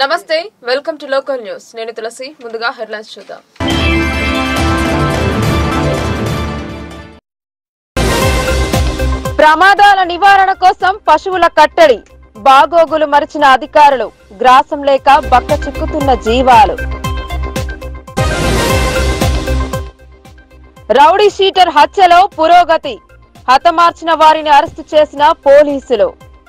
నమస్తే welcome to local news నేను తులసి ముందుగా హెడ్లైన్స్ చూద్దాం ప్రమాదాల నివారణ కోసం పశువుల కట్టడి బాగోగులు మరిచిన అధికారులు గ్రాసం లేక బక్క చిక్కుతున్న జీవాలు రౌడీ షీటర్ హత్యలో పురోగతి హతమార్చిన వారిని అరెస్టు చేసిన పోలీసులు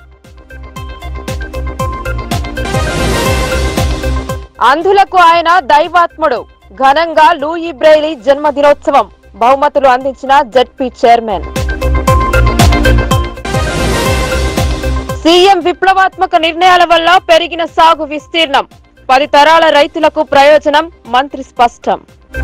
అంధులకు ఆయన దైవాత్ముడు ఘనంగా లూయి బ్రెయిలీ జన్మదినోత్సవం బహుమతులు అందించిన జడ్పీ చైర్మన్ సీఎం విప్లవాత్మక నిర్ణయాల వల్ల పెరిగిన సాగు విస్తీర్ణం పది తరాల రైతులకు ప్రయోజనం మంత్రి స్పష్టం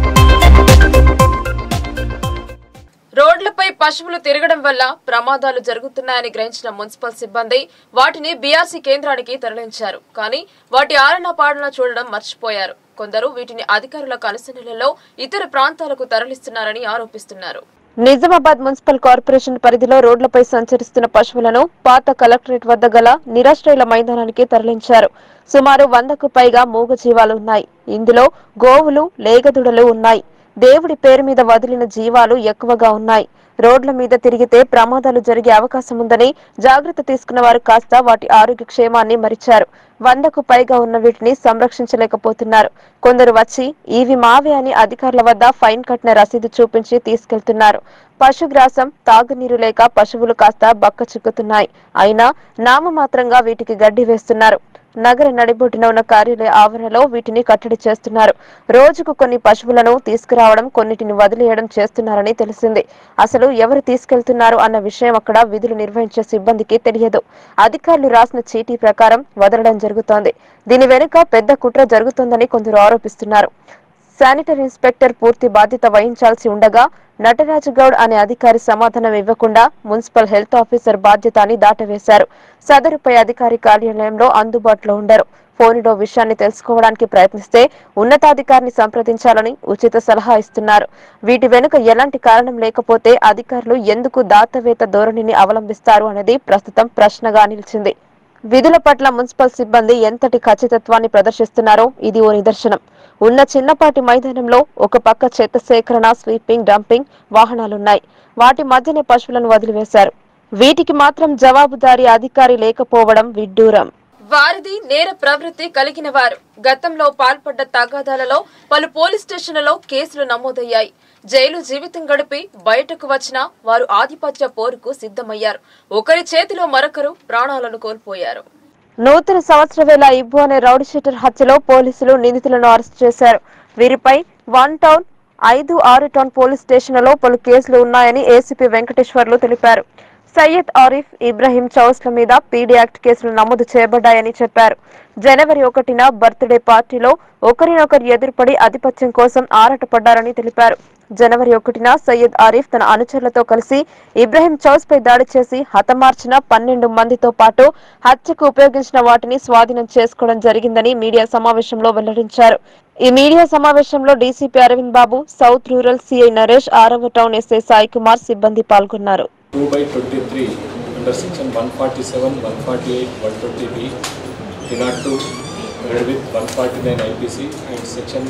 రోడ్లపై పశువులు తిరగడం వల్ల ప్రమాదాలు జరుగుతున్నాయని గ్రహించిన మున్సిపల్ సిబ్బంది వాటిని బీఆర్సీ కేంద్రానికి తరలించారు కానీ వాటి ఆరణ పాలన చూడడం మర్చిపోయారు కొందరు వీటిని అధికారుల కనుసన్నలలో ఇతర ప్రాంతాలకు తరలిస్తున్నారని ఆరోపిస్తున్నారు నిజామాబాద్ మున్సిపల్ కార్పొరేషన్ పరిధిలో రోడ్లపై సంచరిస్తున్న పశువులను పాత కలెక్టరేట్ వద్ద గల నిరాశ్రయుల మైదానానికి తరలించారు సుమారు వందకు పైగా మూగజీవాలు ఉన్నాయి ఇందులో గోవులు లేగదుడలు ఉన్నాయి దేవుడి పేరు మీద వదిలిన జీవాలు ఎక్కువగా ఉన్నాయి రోడ్ల మీద తిరిగితే ప్రమాదాలు జరిగే అవకాశం ఉందని జాగ్రత్త తీసుకున్న వారు కాస్త వాటి ఆరోగ్య క్షేమాన్ని మరిచారు వందకు పైగా ఉన్న వీటిని సంరక్షించలేకపోతున్నారు కొందరు వచ్చి ఇవి మావే అని అధికారుల వద్ద ఫైన్ కట్టిన రసీదు చూపించి తీసుకెళ్తున్నారు పశుగ్రాసం తాగునీరు లేక పశువులు కాస్త బక్క చిక్కుతున్నాయి అయినా నామమాత్రంగా వీటికి గడ్డి వేస్తున్నారు నగర నడిబొడ్డున ఉన్న కార్యాలయ ఆవరణలో వీటిని కట్టడి చేస్తున్నారు రోజుకు కొన్ని పశువులను తీసుకురావడం కొన్నిటిని వదిలేయడం చేస్తున్నారని తెలిసింది అసలు ఎవరు తీసుకెళ్తున్నారు అన్న విషయం అక్కడ విధులు నిర్వహించే సిబ్బందికి తెలియదు అధికారులు రాసిన చీటీ ప్రకారం వదలడం జరుగుతోంది దీని వెనుక పెద్ద కుట్ర జరుగుతోందని కొందరు ఆరోపిస్తున్నారు శానిటరీ ఇన్స్పెక్టర్ పూర్తి బాధ్యత వహించాల్సి ఉండగా నటరాజు గౌడ్ అనే అధికారి సమాధానం ఇవ్వకుండా మున్సిపల్ హెల్త్ ఆఫీసర్ బాధ్యత అని దాటవేశారు సదరుపై అధికారి కార్యాలయంలో అందుబాటులో ఉండరు ఫోనులో విషయాన్ని తెలుసుకోవడానికి ప్రయత్నిస్తే ఉన్నతాధికారిని సంప్రదించాలని ఉచిత సలహా ఇస్తున్నారు వీటి వెనుక ఎలాంటి కారణం లేకపోతే అధికారులు ఎందుకు దాతవేత ధోరణిని అవలంబిస్తారు అనేది ప్రస్తుతం ప్రశ్నగా నిలిచింది విధుల పట్ల మున్సిపల్ సిబ్బంది ఎంతటి ఖచ్చితత్వాన్ని ప్రదర్శిస్తున్నారో ఇది ఓ నిదర్శనం ఉన్న చిన్నపాటి మైదానంలో ఒక పక్క చెత్త సేకరణ స్వీపింగ్ డంపింగ్ వాహనాలున్నాయి వాటి మధ్యనే పశువులను వదిలివేశారు వీటికి మాత్రం జవాబుదారీ అధికారి లేకపోవడం విడ్డూరం వారిది నేర ప్రవృత్తి కలిగిన వారు గతంలో పాల్పడ్డ తగాదాలలో పలు పోలీస్ స్టేషన్లలో కేసులు నమోదయ్యాయి జైలు జీవితం గడిపి బయటకు వచ్చినా వారు ఆధిపత్య పోరుకు సిద్ధమయ్యారు ఒకరి చేతిలో మరొకరు ప్రాణాలను కోల్పోయారు నూతన సంవత్సర వేళ ఇబ్బు అనే రౌడీ షీటర్ హత్యలో పోలీసులు నిందితులను అరెస్ట్ చేశారు వీరిపై వన్ టౌన్ ఐదు ఆరు టౌన్ పోలీస్ స్టేషన్లలో పలు కేసులు ఉన్నాయని ఏసీపీ వెంకటేశ్వర్లు తెలిపారు సయ్యద్ ఆరిఫ్ ఇబ్రహీం చౌస్ల మీద పీడీ యాక్ట్ కేసులు నమోదు చేయబడ్డాయని చెప్పారు జనవరి ఒకటిన బర్త్డే పార్టీలో ఒకరినొకరు ఎదురుపడి ఆధిపత్యం కోసం ఆరాటపడ్డారని తెలిపారు జనవరి ఒకటిన సయ్యద్ ఆరిఫ్ తన అనుచరులతో కలిసి ఇబ్రహీం చౌస్ పై దాడి చేసి హతమార్చిన పన్నెండు మందితో పాటు హత్యకు ఉపయోగించిన వాటిని స్వాధీనం చేసుకోవడం జరిగిందని మీడియా సమావేశంలో వెల్లడించారు ఈ మీడియా సమావేశంలో DCP Aravind Babu south rural CI Naresh ఆరవ టౌన్ ఎస్ఐ సాయి కుమార్ సిబ్బంది పాల్గొన్నారు 2 by 23 under section 147, 148, 120B, Pinat 2, read with 149 IPC and section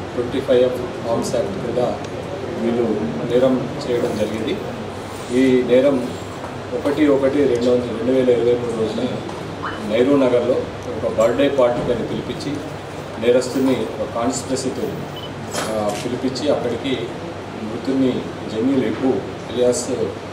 25 of Arms Act కింద వీళ్ళు నేరం చేయడం జరిగింది ఈ నేరం ఒకటి ఒకటి రెండు వందల రెండు వేల ఇరవై మూడు రోజున నెహ్రూ నగర్లో ఒక బర్త్డే పార్టీని పిలిపించి నేరస్తుని ఒక కాన్స్పిరసీతో ఆ, పిలిపించి అక్కడికి మృతుని జమీల్ ఎబ్బు ఎలియాస్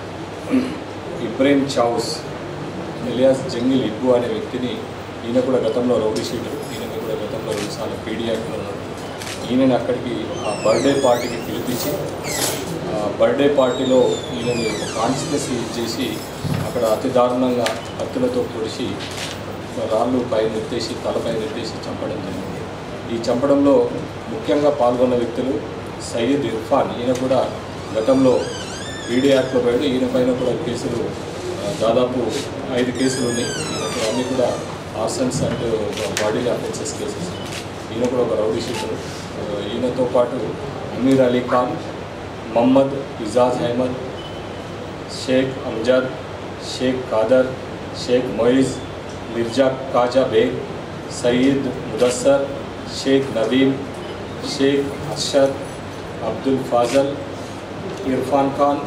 ఇబ్రహీం చౌస్ ఎలియాస్ జంగిల్ ఇబ్బు అనే వ్యక్తిని ఈయన కూడా గతంలో రౌడీ షీటర్ ఈయన కూడా గతంలో రెండుసార్లు పీడియాక్లో ఉన్నాడు ఈయనని అక్కడికి ఆ బర్త్డే పార్టీకి పిలిపించి ఆ బర్త్డే పార్టీలో ఈయనని కాన్స్పిరసీ చేసి అక్కడ అతి దారుణంగా కత్తులతో పొడిచి రాళ్ళు పై నెత్తేసి తలపై నెత్తేసి చంపడం జరిగింది ఈ చంపడంలో ముఖ్యంగా పాల్గొన్న వ్యక్తులు సయ్యద్ ఇర్ఫాన్ ఈయన కూడా గతంలో ఈడీ యాక్ట్లో పోయాడు ఈయన పైన కూడా కేసులు ఆ, దాదాపు ఐదు కేసులు ఉన్నాయి ఈయనకు అన్నీ కూడా arsons and body offences cases ఈయన కూడా ఒక రౌడీ షీటర్ ఆ, ఈయనతో పాటు అమీర్ అలీ ఖాన్ మహమ్మద్ ఇజాజ్ అహ్మద్ షేక్ అమ్జద్ షేక్ ఖాదర్ షేక్ మొయిజ్ మిర్జా కాజా బేగ్ సయీద్ ముదస్సర్ షేక్ నదీమ్ షేక్ అర్షద్ అబ్దుల్ ఫాజల్ ఇర్ఫాన్ ఖాన్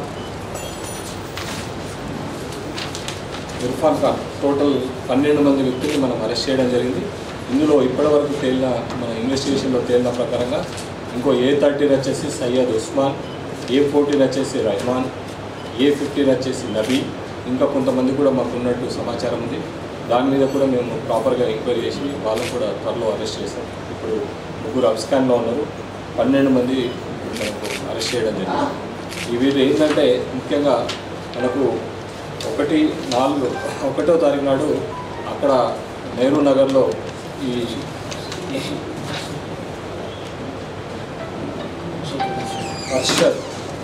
ఇర్ఫాన్ ఖాన్ టోటల్ పన్నెండు మంది వ్యక్తుల్ని మనం అరెస్ట్ చేయడం జరిగింది ఇందులో ఇప్పటివరకు తేలిన మన ఇన్వెస్టిగేషన్లో తేలిన ప్రకారంగా ఇంకో ఏ థర్టీన్ వచ్చేసి సయ్యద్ ఉస్మాన్ ఏ ఫోర్టీన్ వచ్చేసి రెహమాన్ ఏ ఫిఫ్టీన్ వచ్చేసి నబీ ఇంకా కొంతమంది కూడా మాకు ఉన్నట్టు సమాచారం ఉంది దాని మీద కూడా మేము ప్రాపర్గా ఎంక్వైరీ చేసి వాళ్ళని కూడా త్వరలో అరెస్ట్ చేశాం ఇప్పుడు ముగ్గురు అబ్స్కాన్లో ఉన్నారు పన్నెండు మంది మనకు అరెస్ట్ చేయడం జరిగింది ఈ వీళ్ళు ఏంటంటే ముఖ్యంగా మనకు ఒకటి నాలుగు ఒకటో తారీఖు నాడు అక్కడ నెహ్రూ నగర్లో ఈ హర్షద్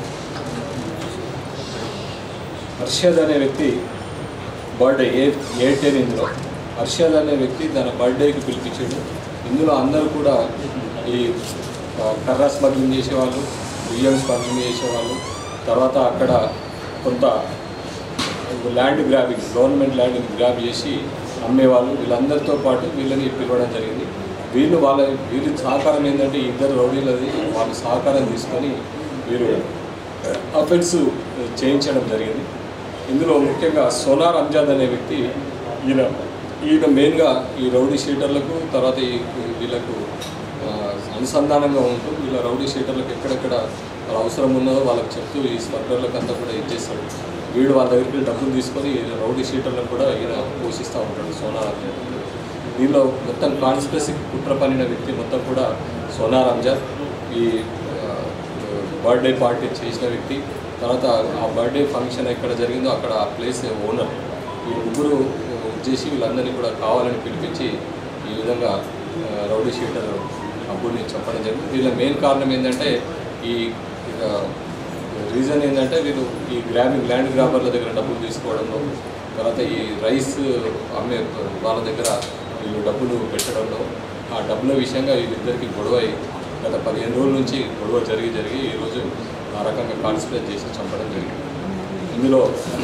హర్షద్ అనే వ్యక్తి బర్త్డే ఏ ఏ టెన్ ఇందులో హర్షద్ అనే వ్యక్తి తన బర్త్డేకి పిలిపించాడు ఇందులో అందరూ కూడా ఈ ఆ, కర్ర స్మగ్లింగ్ చేసేవాళ్ళు బియ్యం స్మగ్లింగ్ చేసేవాళ్ళు తర్వాత అక్కడ కొంత land grabbing government land grab చేసి అమ్మేవాళ్ళు వీళ్ళందరితో పాటు వీళ్ళని పిలవడం జరిగింది వీళ్ళు వాళ్ళ వీళ్ళ సహకారం ఏంటంటే ఈ ఇద్దరు రౌడీలది వాళ్ళ సహకారం తీసుకొని వీరు అఫెన్స్ చేయించడం జరిగింది ఇందులో ముఖ్యంగా సోనార్ అంజాద్ అనే వ్యక్తి ఈయన ఈయన మెయిన్గా ఈ రౌడీ షీటర్లకు తర్వాత ఈ వీళ్ళకు ఆ, అనుసంధానంగా ఉంటూ వీళ్ళ రౌడీ షీటర్లకు ఎక్కడెక్కడ వాళ్ళ అవసరం ఉన్నదో వాళ్ళకి చెప్తూ ఈ స్మగ్లర్లకు అంతా కూడా ఇచ్చేస్తాడు వీడు వాళ్ళ దగ్గరికి వెళ్ళి డబ్బులు తీసుకొని ఈ రౌడీ షీటర్లకు కూడా ఈయన పోషిస్తూ ఉంటాడు సోనార్ అంజాద్ దీనిలో మొత్తం కాన్స్పిరసీ కుట్ర పనిన వ్యక్తి మొత్తం కూడా సోనార్ అంజాద్ ఈ ఆ, బర్త్డే పార్టీ చేసిన వ్యక్తి తర్వాత ఆ బర్త్డే ఫంక్షన్ ఎక్కడ జరిగిందో అక్కడ ఆ ప్లేస్ ఓనర్ ఈ ముగ్గురు చేసి వీళ్ళందరినీ కూడా కావాలని పిలిపించి ఈ విధంగా ఆ, రౌడీ షీటర్ అబ్బుని చెప్పడం జరిగింది వీళ్ళ మెయిన్ కారణం ఏంటంటే ఈ రీజన్ ఏంటంటే వీళ్ళు ఈ గ్రాబింగ్ ల్యాండ్ గ్రాబర్ల దగ్గర డబ్బులు తీసుకోవడంలో తర్వాత ఈ రైస్ అమ్మే వాళ్ళ దగ్గర వీళ్ళు డబ్బులు పెట్టడంలో ఆ డబ్బుల విషయంగా వీళ్ళిద్దరికి గొడవ అయి గత పదిహేను రోజుల నుంచి గొడవ జరిగి జరిగి ఈరోజు ఆ రకంగా కాన్సిపరేట్ చేసి చంపడం జరిగింది ఇందులో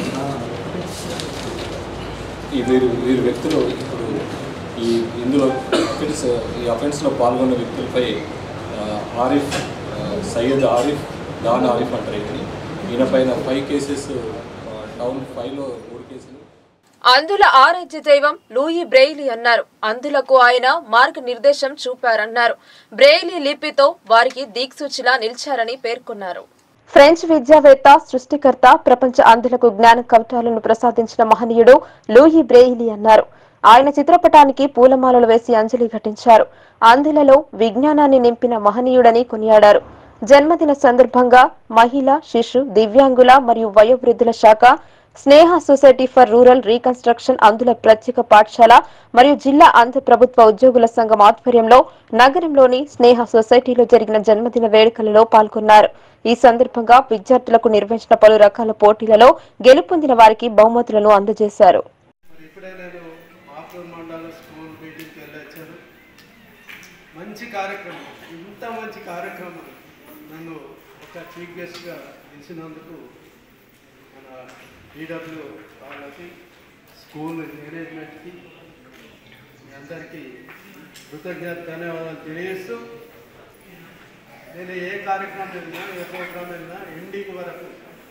ఈ వీరు వీరు వ్యక్తులు ఇప్పుడు ఈ ఇందులో అఫెన్స్ ఈ అఫెన్స్లో పాల్గొన్న వ్యక్తులపై ఆ, ఆరిఫ్ ఆ, సయ్యద్ ఆరిఫ్ దాన్ ఆరిఫ్ అంటారు ఈయనని ఈయన పైన ఫైవ్ కేసెస్ టౌన్ ఫైవ్లో మూడు కేసులు అందుల ఆరాధ్య దైవం లూయి బ్రెయిలీ అన్నారు అందులకు ఆయన మార్గనిర్దేశం చూపారన్నారు బ్రెయిలీ లిపితో వారికి దిక్సూచిలా నిలిచారని పేర్కొన్నారు ఫ్రెంచ్ విద్యావేత్త సృష్టికర్త ప్రపంచ అంధులకు జ్ఞాన కవటాలను ప్రసాదించిన మహనీయుడు లూయి బ్రెయిలీ అన్నారు ఆయన చిత్రపటానికి పూలమాలలు వేసి అంజలి ఘటించారు అంధులలో విజ్ఞానాన్ని నింపిన మహనీయుడని కొనియాడారు జన్మదిన సందర్భంగా మహిళ శిశు దివ్యాంగుల మరియు వయోవృద్ధుల శాఖ Sneha society for rural reconstruction అందుల ప్రత్యేక పాఠశాల మరియు జిల్లా ఆంధ్ర ప్రభుత్వ ఉద్యోగుల సంఘం ఆధ్వర్యంలో నగరంలోని స్నేహ సొసైటీలో జరిగిన జన్మదిన వేడుకలలో పాల్గొన్నారు ఈ సందర్భంగా విద్యార్థులకు నిర్వహించిన పలు రకాల పోటీలలో గెలుపొందిన వారికి బహుమతులను అందజేశారు మరి ఇప్పుడే నేను మాపూర్ మండల స్కూల్ మీటింగ్కి వెళ్ళొచ్చాను మంచి కార్యక్రమం ఇంత మంచి కార్యక్రమం నన్ను ఒక చీఫ్ గెస్ట్గా పిలిచినందుకు మన ఈడబ్ల్యూ వాళ్ళకి స్కూల్ మేనేజ్మెంట్కి మీ అందరికీ కృతజ్ఞత ధన్యవాదాలు తెలియజేస్తూ నేను ఏ కార్యక్రమం వెళ్ళినా ఏ ప్రోగ్రామ్ వెళ్ళినా ఎండింగ్ వరకు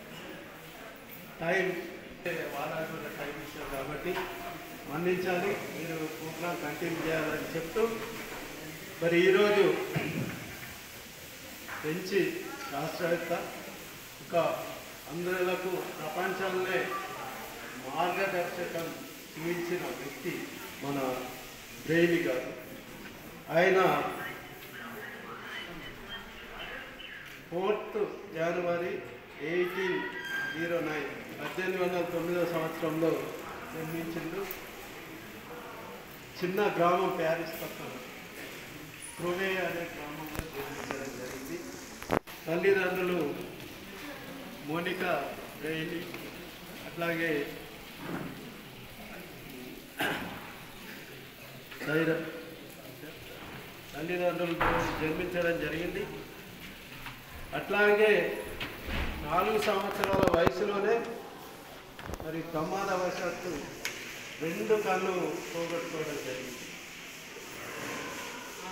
టైం వారానికి ఒక టైం ఇచ్చారు కాబట్టి మన్నించాలి మీరు ప్రోగ్రామ్ కంటిన్యూ చేయాలని చెప్తూ మరి ఈరోజు పెంచి శాస్త్రవేత్త ఒక అందరులకు ప్రపంచంలో మార్గదర్శకం చూపించిన వ్యక్తి మన బ్రెయిలీ గారు ఆయన fourth January eighteen zero nine పద్దెనిమిది వందల తొమ్మిదో సంవత్సరంలో జన్మించిండు చిన్న గ్రామం ప్యారిస్ పక్కన క్రోవే అనే గ్రామంలో జన్మించడం జరిగింది తల్లిదండ్రులు మోనికా డైలీ అట్లాగే సైరా తల్లిదండ్రులు జన్మించడం జరిగింది అట్లాగే నాలుగు సంవత్సరాల వయసులోనే మరి ప్రమాదవశాత్తు రెండు కళ్ళు పోగొట్టుకోవడం జరిగింది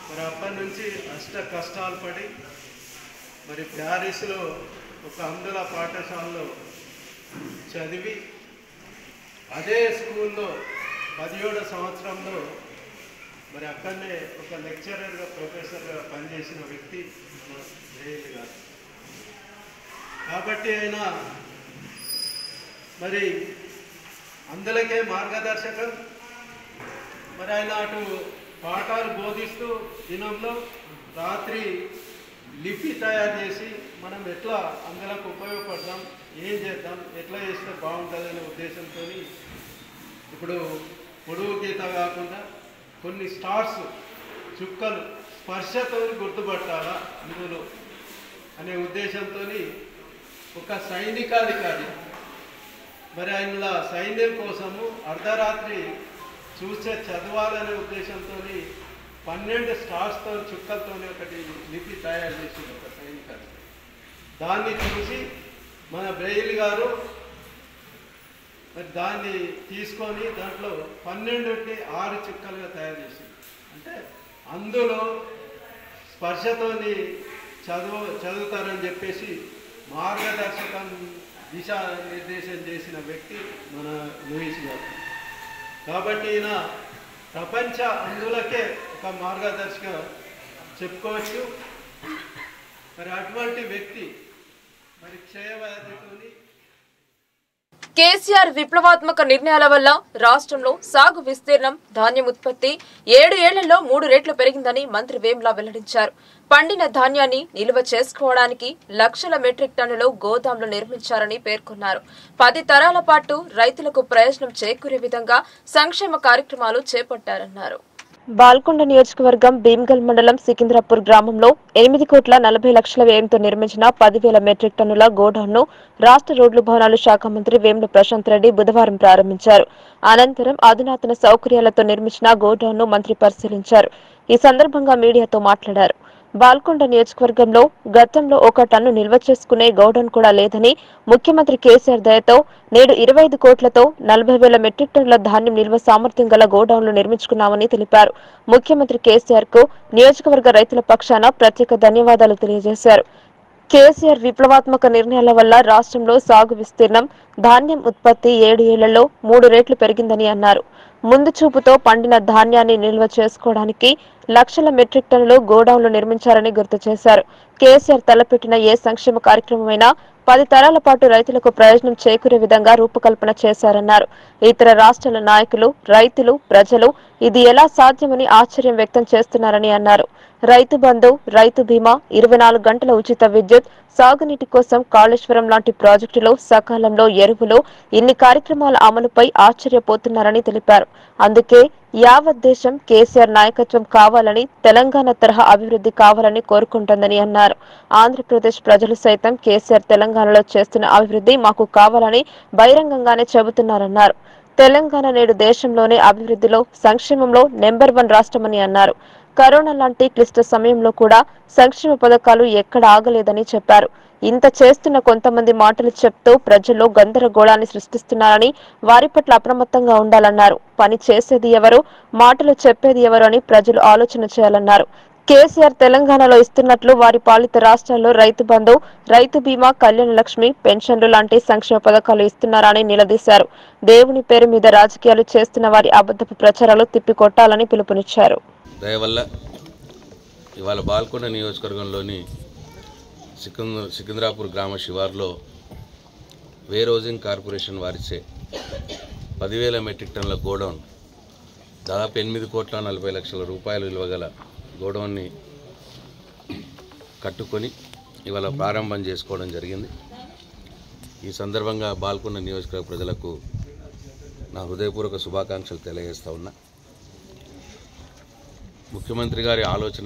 మరి అప్పటి నుంచి అష్ట కష్టాలు పడి మరి ప్యారిస్లో ఒక అందుల పాఠశాలలో చదివి అదే స్కూల్లో పదిహేడో సంవత్సరంలో మరి అక్కడనే ఒక లెక్చరర్గా ప్రొఫెసర్గా పనిచేసిన వ్యక్తి మన జయల్ గారు కాబట్టి ఆయన మరి అందులకే మార్గదర్శకం మరి ఆయన అటు పాఠాలు బోధిస్తూ దినంలో రాత్రి లిపి తయారు చేసి మనం ఎట్లా అందులోకి ఉపయోగపడదాం ఏం చేద్దాం ఎట్లా చేస్తే బాగుంటుందనే ఉద్దేశంతో ఇప్పుడు పొడుగు గీత కాకుండా కొన్ని స్టార్స్ చుక్కలు స్పర్శతో గుర్తుపట్టాలా ఇందులో అనే ఉద్దేశంతో ఒక సైనికాధికారి మరి ఆయన సైన్యం కోసము అర్ధరాత్రి చూసే చదవాలనే ఉద్దేశంతో పన్నెండు స్టార్స్తో చుక్కలతో ఒకటి లిపి తయారు చేసింది ఒక సైనికాధికారి దాన్ని చూసి మన బ్రెయిల్ గారు మరి దాన్ని తీసుకొని దాంట్లో పన్నెండుకి ఆరు చుక్కలుగా తయారు చేసింది అంటే అందులో స్పర్శతోని చదువు చదువుతారని చెప్పేసి మార్గదర్శకం దిశా నిర్దేశం చేసిన వ్యక్తి మన లూయిస్ గారు కాబట్టి ఈయన ప్రపంచ అందులకే ఒక మార్గదర్శకం చెప్పుకోవచ్చు మరి అటువంటి వ్యక్తి మరి క్షయవ్యాధితోని కేసీఆర్ విప్లవాత్మక నిర్ణయాల వల్ల రాష్ట్రంలో సాగు విస్తీర్ణం ధాన్యం ఉత్పత్తి ఏడు ఏళ్లలో మూడు రెట్లు పెరిగిందని మంత్రి వేముల వెల్లడించారు పండిన ధాన్యాన్ని నిల్వ చేసుకోవడానికి లక్షల మెట్రిక్ టన్నులు గోదాంలు నిర్మించారని పేర్కొన్నారు పది తరాల పాటు రైతులకు ప్రయోజనం చేకూరే విధంగా సంక్షేమ కార్యక్రమాలు చేపట్టారన్నారు బాల్కొండ నియోజకవర్గం భీమ్గల్ మండలం సికింద్రాపూర్ గ్రామంలో ఎనిమిది కోట్ల నలభై లక్షల వ్యయంతో నిర్మించిన పదివేల మెట్రిక్ టన్నుల గోడౌన్ను రాష్ట్ర రోడ్లు భవనాలు శాఖ మంత్రి వేముల ప్రశాంత్ రెడ్డి బుధవారం ప్రారంభించారు అనంతరం అధునాతన సౌకర్యాలతో నిర్మించిన గోడౌన్ను మంత్రి పరిశీలించారు ఈ సందర్భంగా మీడియాతో మాట్లాడారు బాల్కొండ నియోజకవర్గంలో గతంలో ఒక టన్ను నిల్వ చేసుకునే గౌడౌన్ కూడా లేదని ముఖ్యమంత్రి కేసీఆర్ దయతో నేడు ఇరవై ఐదు కోట్లతో నలభై వేల మెట్రిక్ టన్నుల ధాన్యం నిల్వ సామర్థ్యం గల గోడౌన్లు నిర్మించుకున్నామని తెలిపారు ముఖ్యమంత్రి కేసీఆర్ కు నియోజకవర్గ రైతుల పక్షాన ప్రత్యేక ధన్యవాదాలు తెలియజేశారు కేసీఆర్ విప్లవాత్మక నిర్ణయాల వల్ల రాష్ట్రంలో సాగు విస్తీర్ణం ధాన్యం ఉత్పత్తి ఏడు ఏళ్లలో మూడు రెట్లు పెరిగిందని అన్నారు ముందు చూపుతో పండిన ధాన్యాన్ని నిల్వ చేసుకోవడానికి లక్షల మెట్రిక్ టన్నులు గోడౌన్లు నిర్మించారని గుర్తు చేశారు కేసీఆర్ తలపెట్టిన ఏ సంక్షేమ కార్యక్రమమైనా పది తరాల పాటు రైతులకు ప్రయోజనం చేకూరే విధంగా రూపకల్పన చేశారన్నారు ఇతర రాష్ట్రాల నాయకులు రైతులు ప్రజలు ఇది ఎలా సాధ్యమని ఆశ్చర్యం వ్యక్తం చేస్తున్నారని అన్నారు రైతు బంధు రైతు బీమా ఇరవై నాలుగు గంటల ఉచిత విద్యుత్ సాగునీటి కోసం కాళేశ్వరం లాంటి ప్రాజెక్టులు సకాలంలో ఎరువులు ఇన్ని కార్యక్రమాల అమలుపై ఆశ్చర్యపోతున్నారని తెలిపారు అందుకే యావత్ దేశం కేసీఆర్ నాయకత్వం కావాలని తెలంగాణ తరహా అభివృద్ధి కావాలని కోరుకుంటోందని అన్నారు ఆంధ్రప్రదేశ్ ప్రజలు సైతం కేసీఆర్ తెలంగాణలో చేస్తున్న అభివృద్ధి మాకు కావాలని బహిరంగంగానే చెబుతున్నారన్నారు తెలంగాణ నేడు దేశంలోనే అభివృద్ధిలో సంక్షేమంలో నెంబర్ వన్ రాష్ట్రమని అన్నారు కరోనా లాంటి క్లిష్ట సమయంలో కూడా సంక్షేమ పథకాలు ఎక్కడ ఆగలేదని చెప్పారు ఇంత చేస్తున్న కొంతమంది మాటలు చెప్తూ ప్రజల్లో గందరగోళాన్ని సృష్టిస్తున్నారని వారి పట్ల అప్రమత్తంగా ఉండాలన్నారు పని చేసేది ఎవరు మాటలు చెప్పేది ఎవరు అని ప్రజలు ఆలోచన చేయాలన్నారు కేసీఆర్ తెలంగాణలో ఇస్తున్నట్లు వారి పాలిత రాష్ట్రాల్లో రైతు బంధు రైతు బీమా కళ్యాణ లక్ష్మి పెన్షన్లు లాంటి సంక్షేమ పథకాలు ఇస్తున్నారని నిలదీశారు దేవుని పేరు మీద రాజకీయాలు చేస్తున్న వారి అబద్ధపు ప్రచారాలు తిప్పికొట్టాలని పిలుపునిచ్చారు దయ వల్ల ఇవాళ బాల్కొండ నియోజకవర్గంలోని సికింద్ర సికింద్రాపూర్ గ్రామ శివార్లో వేరోజింగ్ కార్పొరేషన్ వారిచే పదివేల మెట్రిక్ టన్నుల గోడౌన్ దాదాపు ఎనిమిది కోట్ల నలభై లక్షల రూపాయలు విలువ గల గోడౌన్ని కట్టుకొని ఇవాళ ప్రారంభం చేసుకోవడం జరిగింది ఈ సందర్భంగా బాల్కొండ నియోజకవర్గ ప్రజలకు నా హృదయపూర్వక శుభాకాంక్షలు తెలియజేస్తా ఉన్నా ముఖ్యమంత్రి గారి ఆలోచన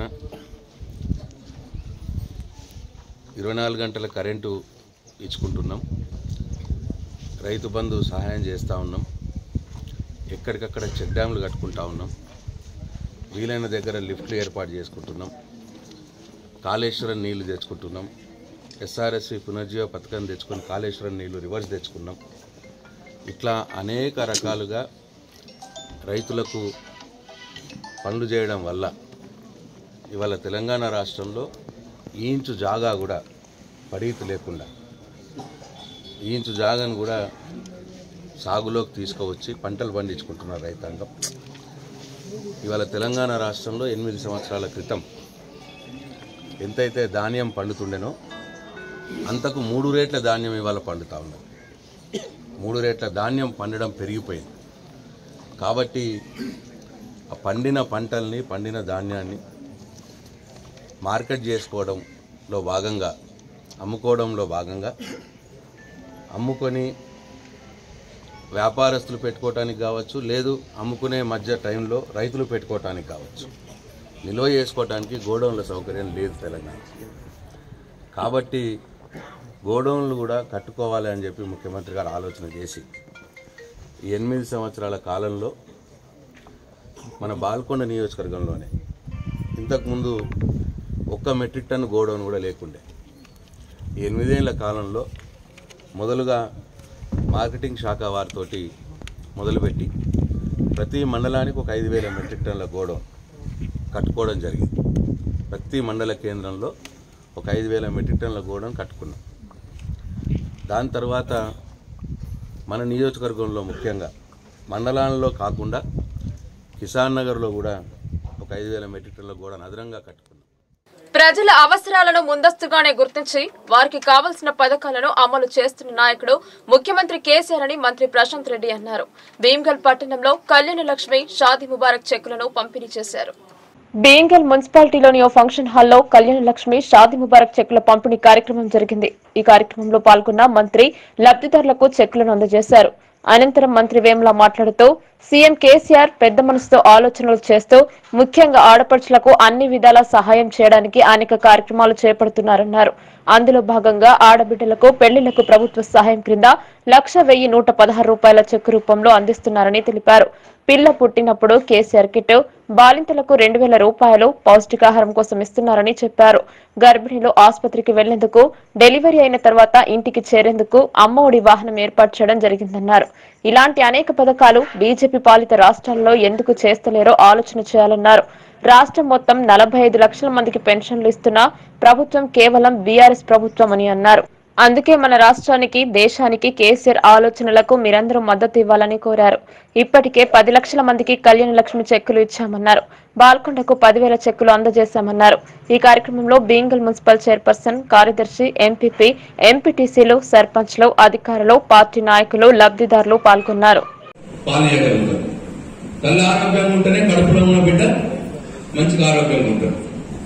ఇరవై నాలుగు గంటల కరెంటు ఇచ్చుకుంటున్నాం రైతు బంధు సహాయం చేస్తూ ఉన్నాం ఎక్కడికక్కడ చెక్ డ్యామ్లు కట్టుకుంటా ఉన్నాం వీలైన దగ్గర లిఫ్ట్లు ఏర్పాటు చేసుకుంటున్నాం కాళేశ్వరం నీళ్లు తెచ్చుకుంటున్నాం ఎస్ఆర్ఎస్సి పునర్జీవ పథకం తెచ్చుకొని కాళేశ్వరం నీళ్లు రివర్స్ తెచ్చుకున్నాం ఇట్లా అనేక రకాలుగా రైతులకు పనులు చేయడం వల్ల ఇవాళ తెలంగాణ రాష్ట్రంలో ఈ ఇంచు జాగా కూడా పడీతి లేకుండా ఈ ఇంచు జాగాను కూడా సాగులోకి తీసుకువచ్చి పంటలు పండించుకుంటున్నారు రైతాంగం ఇవాళ తెలంగాణ రాష్ట్రంలో ఎనిమిది సంవత్సరాల క్రితం ఎంతైతే ధాన్యం పండుతుండెనో అంతకు మూడు రేట్ల ధాన్యం ఇవాళ పండుతా ఉన్నది మూడు రేట్ల ధాన్యం పండడం పెరిగిపోయింది కాబట్టి ఆ పండిన పంటల్ని పండిన ధాన్యాన్ని మార్కెట్ చేసుకోవడంలో భాగంగా అమ్ముకోవడంలో భాగంగా అమ్ముకొని వ్యాపారస్తులు పెట్టుకోవటానికి కావచ్చు లేదు అమ్ముకునే మధ్య టైంలో రైతులు పెట్టుకోవటానికి కావచ్చు నిల్వ చేసుకోవటానికి గోడౌన్ల సౌకర్యం లేదు తెలంగాణ కాబట్టి గోడౌన్లు కూడా కట్టుకోవాలి అని చెప్పి ముఖ్యమంత్రి గారు ఆలోచన చేసి ఈ ఎనిమిది సంవత్సరాల కాలంలో మన బాల్కొండ నియోజకవర్గంలోనే ఇంతకుముందు ఒక్క మెట్రిక్ టన్ గోడౌన్ కూడా లేకుండే ఈ ఎనిమిదేళ్ల కాలంలో మొదలుగా మార్కెటింగ్ శాఖ వారితోటి మొదలుపెట్టి ప్రతి మండలానికి ఒక ఐదు వేల మెట్రిక్ టన్నుల గోడౌన్ కట్టుకోవడం జరిగింది ప్రతి మండల కేంద్రంలో ఒక ఐదు వేల మెట్రిక్ టన్నుల గోడౌన్ కట్టుకున్నాం దాని తర్వాత మన నియోజకవర్గంలో ముఖ్యంగా మండలాల్లో కాకుండా కిసాన్ నగర్లో కూడా ఒక ఐదు వేల మెట్రిక్ టన్నుల గోడౌన్ అదనంగా కట్టుకున్నాం ప్రజల అవసరాలను ముందస్తుగానే గుర్తించి వారికి కావలసిన పథకాలను అమలు చేస్తున్న నాయకుడు ముఖ్యమంత్రి కేసీఆర్ అని మంత్రి ప్రశాంత్ రెడ్డి అన్నారు భీమ్గల్ పట్టణంలో కళ్యాణ లక్ష్మి షాదీ ముబారక్ చెక్కులను పంపిణీ చేశారు బీంగల్ మున్సిపాలిటీలోని ఓ ఫంక్షన్ హాల్లో కళ్యాణ లక్ష్మి షాదీ ముబారక్ చెక్కుల పంపిణీ కార్యక్రమం జరిగింది ఈ కార్యక్రమంలో పాల్గొన్న మంత్రి లబ్ధిదారులకు చెక్కులను అందజేశారు అనంతరం మంత్రి వేముల మాట్లాడుతూ సీఎం కేసీఆర్ పెద్ద మనసుతో ఆలోచనలు చేస్తూ ముఖ్యంగా ఆడపడుచులకు అన్ని విధాల సహాయం చేయడానికి అనేక కార్యక్రమాలు చేపడుతున్నారన్నారు అందులో భాగంగా ఆడబిడ్డలకు పెళ్లిళ్లకు ప్రభుత్వ సహాయం క్రింద లక్ష వెయ్యి నూట పదహారు రూపాయల చెక్కు రూపంలో అందిస్తున్నారని తెలిపారు పిల్ల పుట్టినప్పుడు కేసీఆర్ కిట్ బాలింతలకు రెండు వేల రూపాయలు పౌష్టికాహారం కోసం ఇస్తున్నారని చెప్పారు గర్భిణీలు ఆసుపత్రికి వెళ్లేందుకు డెలివరీ అయిన తర్వాత ఇంటికి చేరేందుకు అమ్మఒడి వాహనం ఏర్పాటు చేయడం జరిగిందన్నారు ఇలాంటి అనేక పథకాలు బీజేపీ పాలిత రాష్ట్రాల్లో ఎందుకు చేస్తలేరో ఆలోచన చేయాలన్నారు రాష్ట్రం మొత్తం నలభై ఐదు లక్షల మందికి పెన్షన్లు ఇస్తున్న ప్రభుత్వం కేవలం బీఆర్ఎస్ ప్రభుత్వం అని అన్నారు అందుకే మన రాష్ట్రానికి దేశానికి కేసీఆర్ ఆలోచనలకు మీరందరూ మద్దతు ఇవ్వాలని కోరారు ఇప్పటికే పది లక్షల మందికి కళ్యాణ లక్ష్మి చెక్కులు ఇచ్చామన్నారు బాల్కొండకు పదివేల చెక్కులు అందజేశామన్నారు ఈ కార్యక్రమంలో బీంగల్ మున్సిపల్ చైర్పర్సన్ కార్యదర్శి ఎంపీపీ ఎంపీటీసీలు సర్పంచ్లు అధికారులు పార్టీ నాయకులు లబ్ధిదారులు పాల్గొన్నారు పాలియగలుగుతారు తల్లి ఆరోగ్యంగా ఉంటేనే కడుపులో ఉన్న బిడ్డ మంచిగా ఆరోగ్యంగా ఉంటారు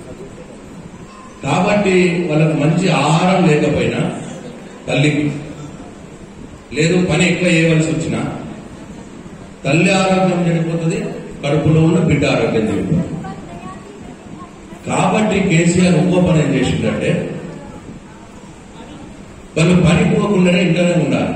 కాబట్టి వాళ్ళకు మంచి ఆహారం లేకపోయినా తల్లికి లేదు పని ఎక్కువ చేయవలసి వచ్చినా తల్లి ఆరోగ్యం చెడిపోతుంది కడుపులో ఉన్న బిడ్డ ఆరోగ్యం చెడిపోతుంది కాబట్టి కేసీఆర్ ఇంకో పని ఏం చేసిందంటే వాళ్ళు పని పోకుండానే ఇంట్లోనే ఉండాలి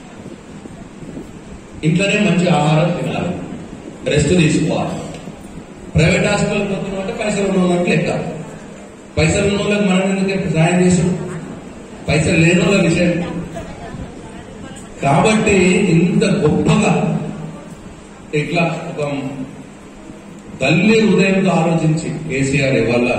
ఇంట్లోనే మంచి ఆహారం తినాలి రెస్ట్ తీసుకోవాలి ప్రైవేట్ హాస్పిటల్ పోతున్నాం అంటే పైసలు ఉన్నట్టు లెక్క పైసలు ఉన్న వాళ్ళకి మనం ఎందుకు సాయం చేసాం పైసలు లేని వాళ్ళ విషయం కాబట్టి ఇంత గొప్పగా ఇట్లా ఒక తల్లి హృదయంతో ఆలోచించి కేసీఆర్ ఇవాళ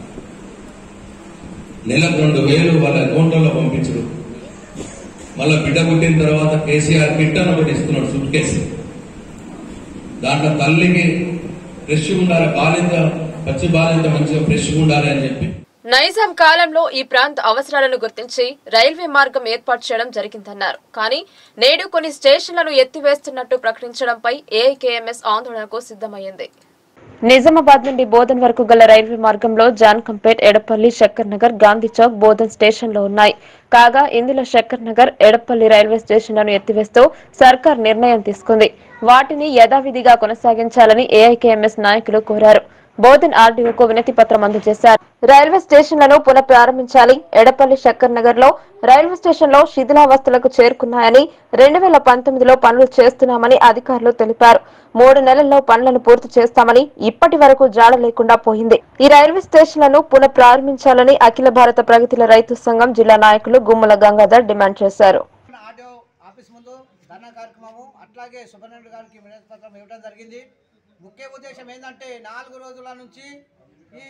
నెలకు రెండు వేలు వాళ్ళ అకౌంట్లలో పంపించరు మళ్ళా బిడ్డ పుట్టిన తర్వాత కేసీఆర్ కిట్ అని ఒకటి ఇస్తున్నాడు సూట్ కేసు దాంట్లో తల్లికి ఫ్రెష్గా ఉండాలి బాలింత పచ్చి బాలింత మంచిగా ఫ్రెష్గా ఉండాలి అని చెప్పి నైజాం కాలంలో ఈ ప్రాంత అవసరాలను గుర్తించి రైల్వే మార్గం ఏర్పాటు చేయడం జరిగిందన్నారు కానీ నేడు కొన్ని స్టేషన్లను ఎత్తివేస్తున్నట్టు ప్రకటించడంపై ఏఐకేఎంఎస్ ఆందోళనకు సిద్దమైంది నిజామాబాద్ నుండి బోధన్ వరకు గల రైల్వే మార్గంలో జాన్ కంపేట్ ఎడపల్లి శక్కర్ నగర్ గాంధీ చౌక్ బోధన్ స్టేషన్లు ఉన్నాయి కాగా ఇందులో శక్కర్ నగర్ ఎడపల్లి రైల్వే స్టేషన్లను ఎత్తివేస్తూ సర్కార్ నిర్ణయం తీసుకుంది వాటిని యథావిధిగా కొనసాగించాలని ఏఐకేఎంఎస్ నాయకులు కోరారు బోధన్ ఆర్డీఓకు వినతి పత్రం అందజేశారు రైల్వే స్టేషన్లను పునః ప్రారంభించాలి ఎడపల్లి శక్కర్ నగర్ లో రైల్వే స్టేషన్ లో శిథిలావస్థలకు చేరుకున్నాయని రెండు వేల పంతొమ్మిదిలో పనులు చేస్తున్నామని అధికారులు తెలిపారు మూడు నెలల్లో పనులను పూర్తి చేస్తామని ఇప్పటి వరకు జాడ లేకుండా పోయింది ఈ రైల్వే స్టేషన్లను పునః ప్రారంభించాలని అఖిల భారత ప్రగతిల రైతు సంఘం జిల్లా నాయకులు గుమ్మల గంగాధర్ డిమాండ్ చేశారు ఆర్డీఓ ఆఫీస్ ముందు ధర్నా కార్యక్రమము అట్లాగే సుబ్రహ్మణ్యుడు గారికి వినతి పత్రం ఇవ్వడం జరిగింది ముఖ్య ఉద్దేశం ఏంటంటే నాలుగు రోజుల నుంచి ఈ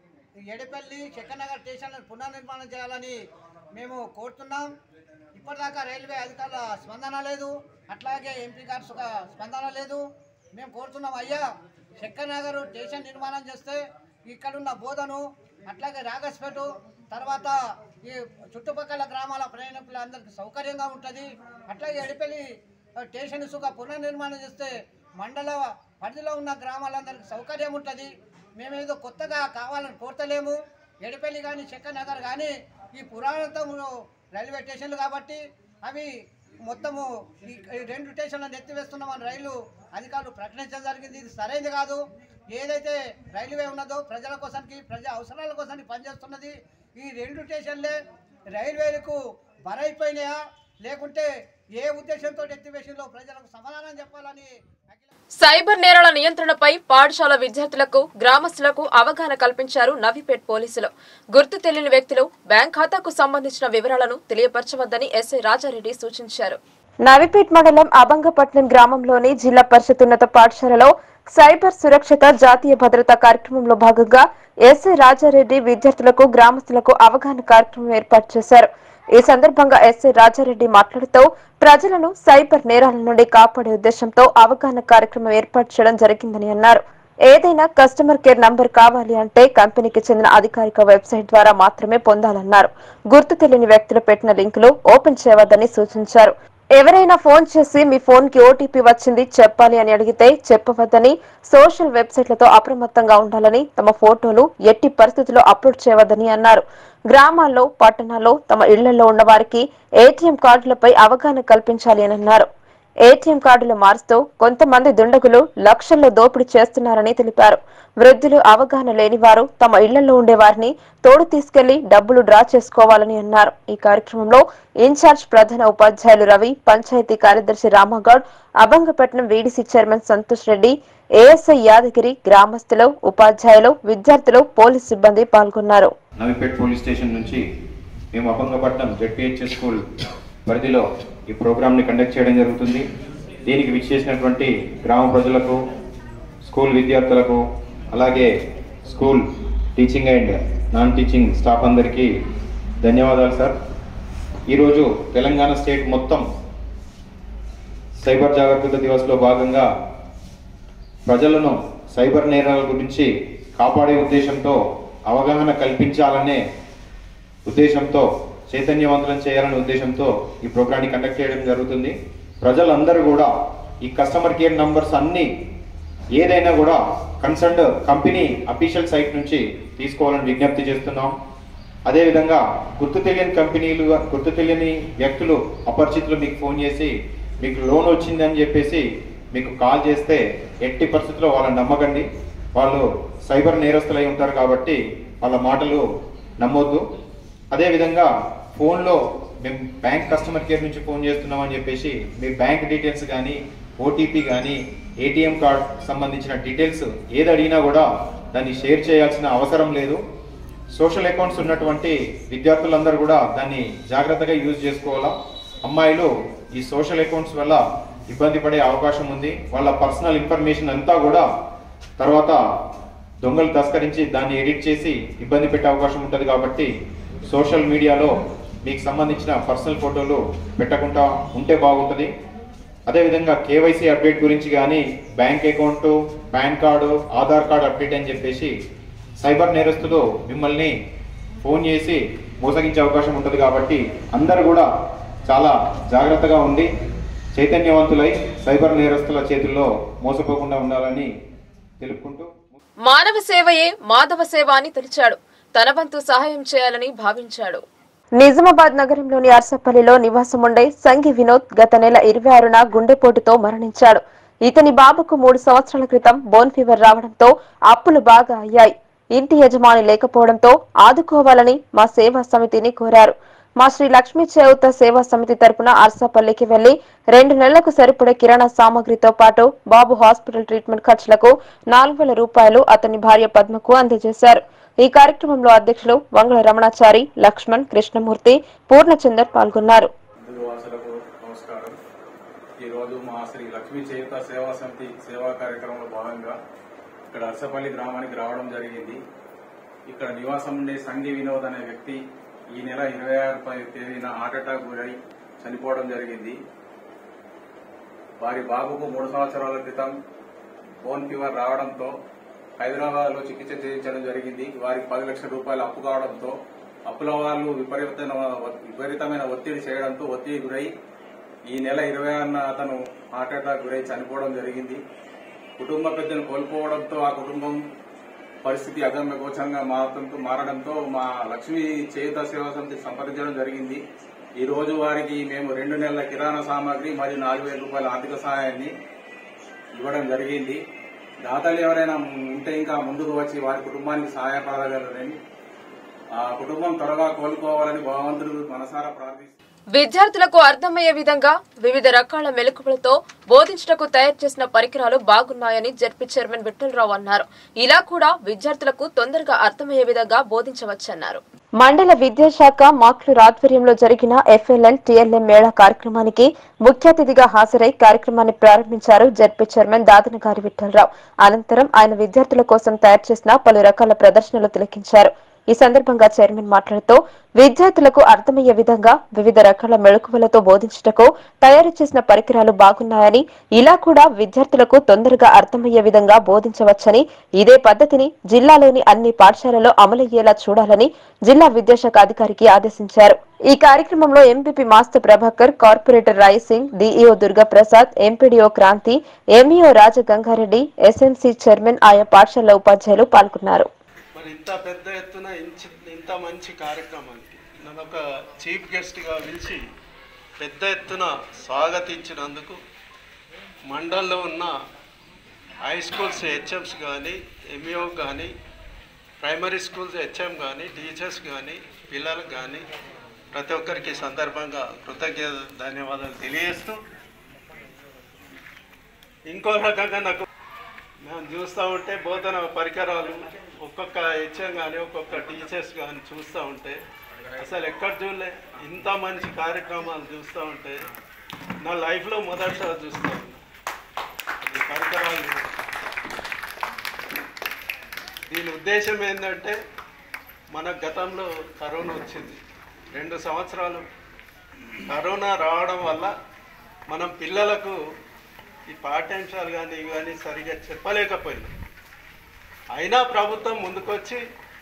ఎడపల్లి చక్కనగర్ స్టేషన్ పునర్నిర్మాణం చేయాలని మేము కోరుతున్నాం ఇప్పటిదాకా రైల్వే అధికారుల స్పందన లేదు అట్లాగే ఎంపీ గారి సుఖ స్పందన లేదు మేము కోరుతున్నాం అయ్యా చక్కనగర్ స్టేషన్ నిర్మాణం చేస్తే ఇక్కడున్న బోధను అట్లాగే రాగస్పేట తర్వాత ఈ చుట్టుపక్కల గ్రామాల ప్రయాణికులందరికీ సౌకర్యంగా ఉంటుంది అట్లాగే ఎడిపల్లి స్టేషన్ సుఖ పునర్నిర్మాణం చేస్తే మండల పరిధిలో ఉన్న గ్రామాలందరికీ సౌకర్యం ఉంటుంది మేమేదో కొత్తగా కావాలని కోరతలేము ఎడిపల్లి కానీ చెక్కనగర్ కానీ ఈ పురాతనము రైల్వే స్టేషన్లు కాబట్టి అవి మొత్తము ఈ ఈ రెండు స్టేషన్లను ఎత్తివేస్తున్నామని రైలు అధికారులు ప్రకటించడం జరిగింది ఇది సరైనది కాదు ఏదైతే రైల్వే ఉన్నదో ప్రజల కోసానికి ప్రజా అవసరాల కోసానికి పనిచేస్తున్నది ఈ రెండు స్టేషన్లే రైల్వేలకు బరైపోయినాయా లేకుంటే ఏ ఉద్దేశంతో ఎత్తివేసిందో ప్రజలకు సమాధానం చెప్పాలని అఖిల సైబర్ నేరాల నియంత్రణపై పాఠశాల విద్యార్థులకు గ్రామస్తులకు అవగాహన కల్పించారు నవీపేట్ పోలీసులు గుర్తు తెలియని వ్యక్తులు బ్యాంక్ ఖాతాకు సంబంధించిన వివరాలను తెలియపరచవద్దని ఎస్ఐ రాజారెడ్డి సూచించారు నవిపేట్ మండలం అబంగపట్నం గ్రామంలోని జిల్లా పరిషత్ ఉన్నత పాఠశాలలో సైబర్ సురక్షిత జాతీయ భద్రతా కార్యక్రమంలో భాగంగా ఎస్ఐ రాజారెడ్డి విద్యార్థులకు గ్రామస్తులకు అవగాహన కార్యక్రమం ఏర్పాటు చేశారు ఈ సందర్భంగా ఎస్ఐ రాజారెడ్డి మాట్లాడుతూ ప్రజలను సైబర్ నేరాల నుండి కాపాడే ఉద్దేశంతో అవగాహన కార్యక్రమం ఏర్పాటు చేయడం జరిగిందని అన్నారు ఏదైనా కస్టమర్ కేర్ నంబర్ కావాలి అంటే కంపెనీకి చెందిన అధికారిక వెబ్సైట్ ద్వారా మాత్రమే పొందాలన్నారు గుర్తు తెలియని వ్యక్తులు పెట్టిన లింకులు ఓపెన్ చేయవద్దని సూచించారు ఎవరైనా ఫోన్ చేసి మీ ఫోన్ కి ఓటీపీ వచ్చింది చెప్పాలి అని అడిగితే చెప్పవద్దని సోషల్ వెబ్సైట్లతో అప్రమత్తంగా ఉండాలని తమ ఫోటోలు ఎట్టి పరిస్థితుల్లో అప్లోడ్ చేయవద్దని అన్నారు గ్రామాల్లో పట్టణాల్లో తమ ఇళ్లలో ఉన్న వారికి ఏటీఎం కార్డులపై అవగాహన కల్పించాలి అని అన్నారు ఏటీఎం కార్డులు మారుస్తూ కొంతమంది దుండగులు లక్షల్లో దోపిడీ చేస్తున్నారని తెలిపారు వృద్ధులు అవగాహన లేని వారు తమ ఇళ్లలో ఉండే వారిని తోడు తీసుకెళ్లి డబ్బులు డ్రా చేసుకోవాలని అన్నారు ఈ కార్యక్రమంలో ఇన్ఛార్జ్ ప్రధాన ఉపాధ్యాయులు రవి పంచాయతీ కార్యదర్శి Ramagoud Abhangapatnam VDC chairman Santosh Reddy ASI Yadagiri గ్రామస్తులు ఉపాధ్యాయులు విద్యార్థులు పోలీస్ సిబ్బంది పాల్గొన్నారు నవిపేట్ పోలీస్ స్టేషన్ నుంచి మేము అభంగపట్నం జెడ్పిహెచ్ఎస్ స్కూల్ పరిధిలో ఈ ప్రోగ్రామ్ని కండక్ట్ చేయడం జరుగుతుంది దీనికి విచ్చేసినటువంటి గ్రామ ప్రజలకు స్కూల్ విద్యార్థులకు అలాగే school teaching and non teaching staff అందరికీ ధన్యవాదాలు సార్ ఈరోజు తెలంగాణ స్టేట్ మొత్తం సైబర్ జాగ్రత్త దివస్లో భాగంగా ప్రజలను సైబర్ నేరాల గురించి కాపాడే ఉద్దేశంతో అవగాహన కల్పించాలనే ఉద్దేశంతో చైతన్యవంతులను చేయాలనే ఉద్దేశంతో ఈ ప్రోగ్రాన్ని కండక్ట్ చేయడం జరుగుతుంది ప్రజలందరూ కూడా ఈ కస్టమర్ కేర్ నంబర్స్ అన్నీ ఏదైనా కూడా కన్సర్న్డ్ కంపెనీ అఫీషియల్ సైట్ నుంచి తీసుకోవాలని విజ్ఞప్తి చేస్తున్నాం అదేవిధంగా గుర్తు తెలియని కంపెనీలు గుర్తు తెలియని వ్యక్తులు అపరిచితులు మీకు ఫోన్ చేసి మీకు లోన్ వచ్చిందని చెప్పేసి మీకు కాల్ చేస్తే ఎట్టి పరిస్థితుల్లో వాళ్ళని నమ్మకండి వాళ్ళు సైబర్ నేరస్తులై ఉంటారు కాబట్టి వాళ్ళ మాటలు నమ్మొద్దు అదేవిధంగా ఫోన్లో మేము బ్యాంక్ కస్టమర్ కేర్ నుంచి ఫోన్ చేస్తున్నామని చెప్పేసి మీ బ్యాంక్ డీటెయిల్స్ కానీ ఓటీపీ కానీ ఏటీఎం కార్డ్ సంబంధించిన డీటెయిల్స్ ఏది అడిగినా కూడా దాన్ని షేర్ చేయాల్సిన అవసరం లేదు సోషల్ అకౌంట్స్ ఉన్నటువంటి విద్యార్థులందరూ కూడా దాన్ని జాగ్రత్తగా యూజ్ చేసుకోవాలా అమ్మాయిలు ఈ సోషల్ అకౌంట్స్ వల్ల ఇబ్బంది పడే అవకాశం ఉంది వాళ్ళ పర్సనల్ ఇన్ఫర్మేషన్ అంతా కూడా తర్వాత దొంగలు తస్కరించి దాన్ని ఎడిట్ చేసి ఇబ్బంది పెట్టే అవకాశం ఉంటుంది కాబట్టి సోషల్ మీడియాలో మీకు సంబంధించిన పర్సనల్ ఫోటోలు పెట్టకుండా ఉంటే బాగుంటుంది అదేవిధంగా కేవైసీ అప్డేట్ గురించి కానీ bank account PAN card Aadhaar card update అని చెప్పేసి సైబర్ నేరస్తులు మిమ్మల్ని ఫోన్ చేసి మోసగించే అవకాశం ఉంటుంది కాబట్టి అందరూ కూడా చాలా జాగ్రత్తగా ఉండి చైతన్యవంతులై సైబర్ నేరస్తుల చేతుల్లో మోసపోకుండా ఉండాలని తెలుపుకుంటూ మానవ సేవయే మాధవ సేవ అని తెలిచాడు తన వంతు సహాయం చేయాలని భావించాడు నిజామాబాద్ నగరంలోని అర్సపల్లిలో నివాసం ఉండే సంగి వినోద్ గత నెల ఇరవై ఆరున గుండెపోటుతో మరణించాడు ఇతని బాబుకు మూడు సంవత్సరాల క్రితం బోన్ ఫీవర్ రావడంతో అప్పులు బాగా అయ్యాయి ఇంటి యజమాని లేకపోవడంతో ఆదుకోవాలని మా సేవా సమితిని కోరారు మా శ్రీ లక్ష్మీ చేయుత సేవా సమితి తరపున అర్సాపల్లికి వెళ్లి రెండు నెలలకు సరిపడే కిరాణా సామాగ్రితో పాటు బాబు హాస్పిటల్ ట్రీట్మెంట్ ఖర్చులకు నాలుగు వేల రూపాయలు అతని భార్య పద్మకు అందజేశారు ఈ కార్యక్రమంలో అధ్యక్షులు వంగళ రమణాచారి లక్ష్మణ్ కృష్ణమూర్తి పూర్ణచందర్ పాల్గొన్నారు హిందువాసులకు నమస్కారం ఈరోజు మా శ్రీ లక్ష్మీ చేయుత సేవా సమితి సేవా కార్యక్రమంలో భాగంగా ఇక్కడ అర్సపల్లి గ్రామానికి రావడం జరిగింది ఇక్కడ నివాసం ఉండే సంఘి వినోద్ అనే వ్యక్తి ఈ నెల ఇరవై ఆరు తేదీన హార్ట్ అటాక్ గురై చనిపోవడం జరిగింది వారి బాబుకు మూడు సంవత్సరాల క్రితం బోన్ ఫీవర్ రావడంతో హైదరాబాద్ లో చికిత్స చేయించడం జరిగింది వారికి పది లక్షల రూపాయలు అప్పు కావడంతో అప్పుల వాళ్ళు విపరీతమైన విపరీతమైన ఒత్తిడి చేయడంతో ఒత్తిడి గురై ఈ నెల ఇరవై ఆరున అతను హార్ట్ అటాక్ గురై చనిపోవడం జరిగింది కుటుంబ పెద్దను కోల్పోవడంతో ఆ కుటుంబం పరిస్థితి అగమ్య గోచరంగా మారడంతో మారడంతో మా లక్ష్మీ చేయుత సేవా సమితి సంప్రదించడం జరిగింది ఈ రోజు వారికి మేము రెండు నెలల కిరాణా సామాగ్రి మరియు నాలుగు వేల రూపాయల ఆర్థిక సహాయాన్ని ఇవ్వడం జరిగింది దాతలు ఎవరైనా ఉంటే ఇంకా ముందుకు వచ్చి వారి కుటుంబానికి సహాయపడగలరని ఆ కుటుంబం త్వరగా కోలుకోవాలని భగవంతుడు మనసారా ప్రార్థిస్తున్నాను విద్యార్థులకు అర్థమయ్యే విధంగా వివిధ రకాల మెలకువలతో బోధించటకు తయారు చేసిన పరికరాలు బాగున్నాయని జడ్పీ చైర్మన్ విఠలరావు అన్నారు ఇలా కూడా విద్యార్థులకు తొందరగా అర్థమయ్యే విధంగా బోధించవచ్చన్నారు మండల విద్యాశాఖ మాక్లూర్ ఆధ్వర్యంలో జరిగిన ఎఫ్ఎల్ఎల్ టీఎల్ఎం మేళా కార్యక్రమానికి ముఖ్య అతిథిగా హాజరై కార్యక్రమాన్ని ప్రారంభించారు జడ్పీ చైర్మన్ దాదనగారి విఠలరావు అనంతరం ఆయన విద్యార్థుల కోసం తయారు చేసిన పలు రకాల ప్రదర్శనలు తిలకించారు ఈ సందర్భంగా చైర్మన్ మాట్లాడుతూ విద్యార్థులకు అర్థమయ్యే విధంగా వివిధ రకాల మెళకువలతో బోధించుటకు తయారు చేసిన పరికరాలు బాగున్నాయని ఇలా కూడా విద్యార్థులకు తొందరగా అర్థమయ్యే విధంగా బోధించవచ్చని ఇదే పద్ధతిని జిల్లాలోని అన్ని పాఠశాలలో అమలయ్యేలా చూడాలని జిల్లా విద్యాశాఖ అధికారికి ఆదేశించారు ఈ కార్యక్రమంలో MPP master Prabhakar corporator Rai Singh DEO Durgaprasad MPDO Kranti MEO Rajagangareddy SMC chairman ఆయా పాఠశాల ఉపాధ్యాయులు పాల్గొన్నారు మరి ఇంత పెద్ద ఎత్తున ఇంచి ఇంత మంచి కార్యక్రమానికి నన్ను ఒక చీఫ్ గెస్ట్గా పిలిచి పెద్ద ఎత్తున స్వాగతించినందుకు మండల్లో ఉన్న హై స్కూల్స్ హెచ్ఎంస్ కానీ ఎంఈఓ కానీ ప్రైమరీ స్కూల్స్ హెచ్ఎం కానీ టీచర్స్ కానీ పిల్లలకు కానీ ప్రతి ఒక్కరికి ఈ సందర్భంగా కృతజ్ఞత ధన్యవాదాలు తెలియజేస్తూ ఇంకో రకంగా నాకు మేము చూస్తూ ఉంటే బోధన పరికరాలు ఒక్కొక్క హెచ్ఎం కానీ ఒక్కొక్క టీచర్స్ కానీ చూస్తూ ఉంటే అసలు ఎక్కడ చూడలే ఇంత మంచి కార్యక్రమాలు చూస్తూ ఉంటే నా లైఫ్లో మొదటిసారి చూస్తూ ఉన్నా ఈ పరికరాలు దీని ఉద్దేశం ఏంటంటే మన గతంలో కరోనా వచ్చింది రెండు సంవత్సరాలు కరోనా రావడం వల్ల మనం పిల్లలకు ఈ పాఠ్యాంశాలు కానీ ఇవి కానీ సరిగా చెప్పలేకపోయింది అయినా ప్రభుత్వం ముందుకొచ్చి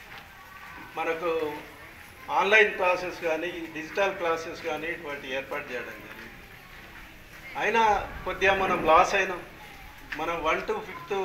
మనకు ఆన్లైన్ క్లాసెస్ కానీ డిజిటల్ క్లాసెస్ కానీ ఇటువంటి ఏర్పాటు చేయడం జరిగింది అయినా కొద్దిగా మనం లాస్ అయినాం మనం వన్ టు ఫిఫ్త్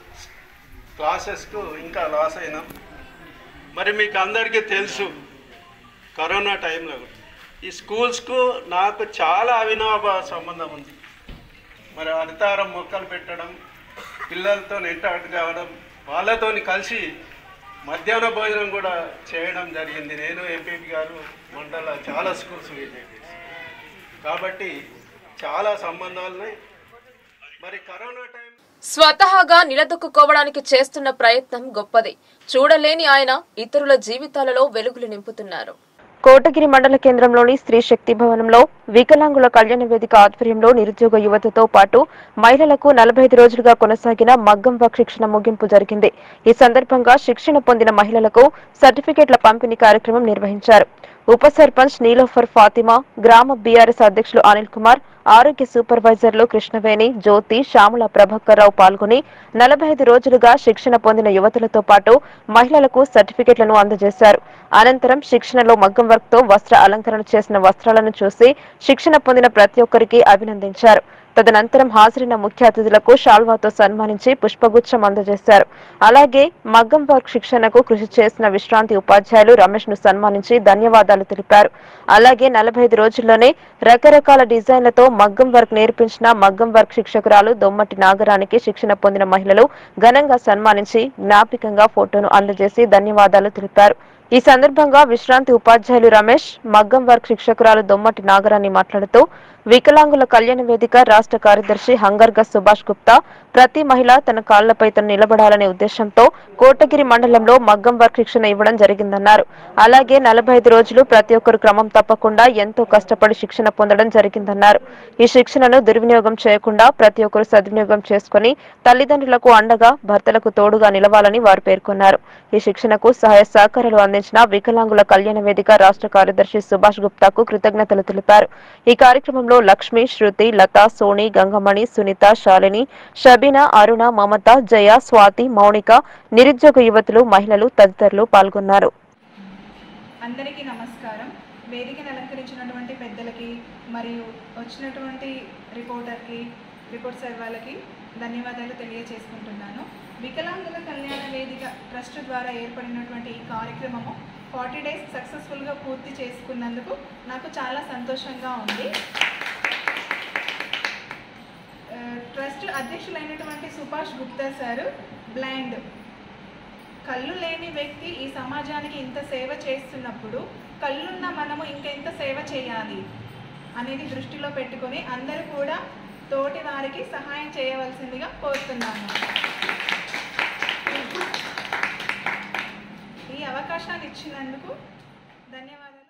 క్లాసెస్కు ఇంకా లాస్ అయినాం మరి మీకు అందరికీ తెలుసు కరోనా టైంలో ఈ స్కూల్స్కు నాకు చాలా అవినాభ సంబంధం ఉంది మరి హరితారం మొక్కలు పెట్టడం పిల్లలతో ఇంటరాక్ట్ కావడం వాళ్ళతోని కలిసి మధ్యాహ్న భోజనం కూడా చేయడం జరిగింది నేను ఎంపీపీ గారు మండల చాలా స్కూల్స్ విజిట్ చేసి కాబట్టి చాలా సంబంధాలున్నాయి మరి కరోనా టైం స్వతహాగా నిలదొక్కుకోవడానికి చేస్తున్న ప్రయత్నం గొప్పది చూడలేని ఆయన ఇతరుల జీవితాలలో వెలుగులు నింపుతున్నారు కోటగిరి మండల కేంద్రంలోని స్త్రీ శక్తి భవనంలో వికలాంగుల కళ్యాణ వేదిక ఆధ్వర్యంలో నిరుద్యోగ యువతతో పాటు మహిళలకు నలభై ఐదు రోజులుగా కొనసాగిన మగ్గం వర్క్ శిక్షణ ముగింపు జరిగింది ఈ సందర్భంగా శిక్షణ పొందిన మహిళలకు సర్టిఫికెట్ల పంపిణీ కార్యక్రమం నిర్వహించారు ఉప సర్పంచ్ నీలోఫర్ ఫాతిమా గ్రామ బీఆర్ఎస్ అధ్యక్షులు అనిల్ కుమార్ ఆరోగ్య సూపర్వైజర్లు కృష్ణవేణి జ్యోతి శ్యామల ప్రభాకర్ రావు పాల్గొని నలభై ఐదు రోజులుగా శిక్షణ పొందిన యువతులతో పాటు మహిళలకు సర్టిఫికెట్లను అందజేశారు అనంతరం శిక్షణలో మగ్గం వర్క్ తో వస్త్ర అలంకరణ చేసిన వస్త్రాలను చూసి శిక్షణ పొందిన ప్రతి ఒక్కరికి అభినందించారు తదనంతరం హాజరైన ముఖ్య అతిథులకు షాల్వాతో సన్మానించి పుష్పగుచ్చం అందజేశారు అలాగే మగ్గం వర్క్ శిక్షణకు కృషి చేసిన విశ్రాంతి ఉపాధ్యాయులు రమేష్ ను సన్మానించి ధన్యవాదాలు తెలిపారు అలాగే నలభై ఐదు రోజుల్లోనే రకరకాల డిజైన్లతో మగ్గం వర్క్ నేర్పించిన మగ్గం వర్క్ శిక్షకురాలు దొమ్మటి నాగరానికి శిక్షణ పొందిన మహిళలు ఘనంగా సన్మానించి జ్ఞాపికంగా ఫోటోను అందజేసి ధన్యవాదాలు తెలిపారు ఈ సందర్భంగా విశ్రాంతి ఉపాధ్యాయులు రమేష్ మగ్గం వర్క్ శిక్షకురాలు దొమ్మటి నాగరాణి మాట్లాడుతూ వికలాంగుల కళ్యాణ వేదిక రాష్ట్ర కార్యదర్శి హంగర్గ సుభాష్ గుప్తా ప్రతి మహిళ తన కాళ్లపై తను నిలబడాలనే ఉద్దేశంతో కోటగిరి మండలంలో మగ్గం వర్క్ శిక్షణ ఇవ్వడం జరిగిందన్నారు అలాగే నలభై ఐదు రోజులు ప్రతి ఒక్కరు క్రమం తప్పకుండా ఎంతో కష్టపడి శిక్షణ పొందడం జరిగిందన్నారు ఈ శిక్షణను దుర్వినియోగం చేయకుండా ప్రతి ఒక్కరు సద్వినియోగం చేసుకుని తల్లిదండ్రులకు అండగా భర్తలకు తోడుగా నిలవాలని వారు పేర్కొన్నారు ఈ శిక్షణకు సహాయ సహకారాలు అందించిన వికలాంగుల కళ్యాణ వేదిక రాష్ట్ర కార్యదర్శి సుభాష్ గుప్తాకు కృతజ్ఞతలు తెలిపారు ఈ కార్యక్రమంలో లక్ష్మి శృతి లత సోని గంగమణి సునీత శాలిని షబీనా అరుణ మమత జయ స్వాతి మౌనిక నిరుద్యోగ యువతులు మహిళలు తదితరులు పాల్గొన్నారు అందరికీ నమస్కారం వేదికను అలంకరించినటువంటి పెద్దలకి మరియు వచ్చినటువంటి రిపోర్టర్కి రిపోర్ట్ సార్ వాళ్ళకి ధన్యవాదాలు తెలియజేసుకుంటున్నాను వికలాంగుల కళ్యాణ వేదిక ట్రస్ట్ ద్వారా ఏర్పడినటువంటి ఈ కార్యక్రమము ఫార్టీ డేస్ సక్సెస్ఫుల్గా పూర్తి చేసుకున్నందుకు నాకు చాలా సంతోషంగా ఉంది ఆ, ట్రస్ట్ అధ్యక్షులైనటువంటి సుభాష్ గుప్తా సార్ బ్లైండ్ కళ్ళు లేని వ్యక్తి ఈ సమాజానికి ఇంత సేవ చేస్తున్నప్పుడు కళ్ళున్న మనము ఇంకెంత సేవ చేయాలి అనేది దృష్టిలో పెట్టుకొని అందరూ కూడా తోటి వారికి సహాయం చేయవలసిందిగా కోరుతున్నాను ఈ అవకాశాన్ని ఇచ్చినందుకు ధన్యవాదాలు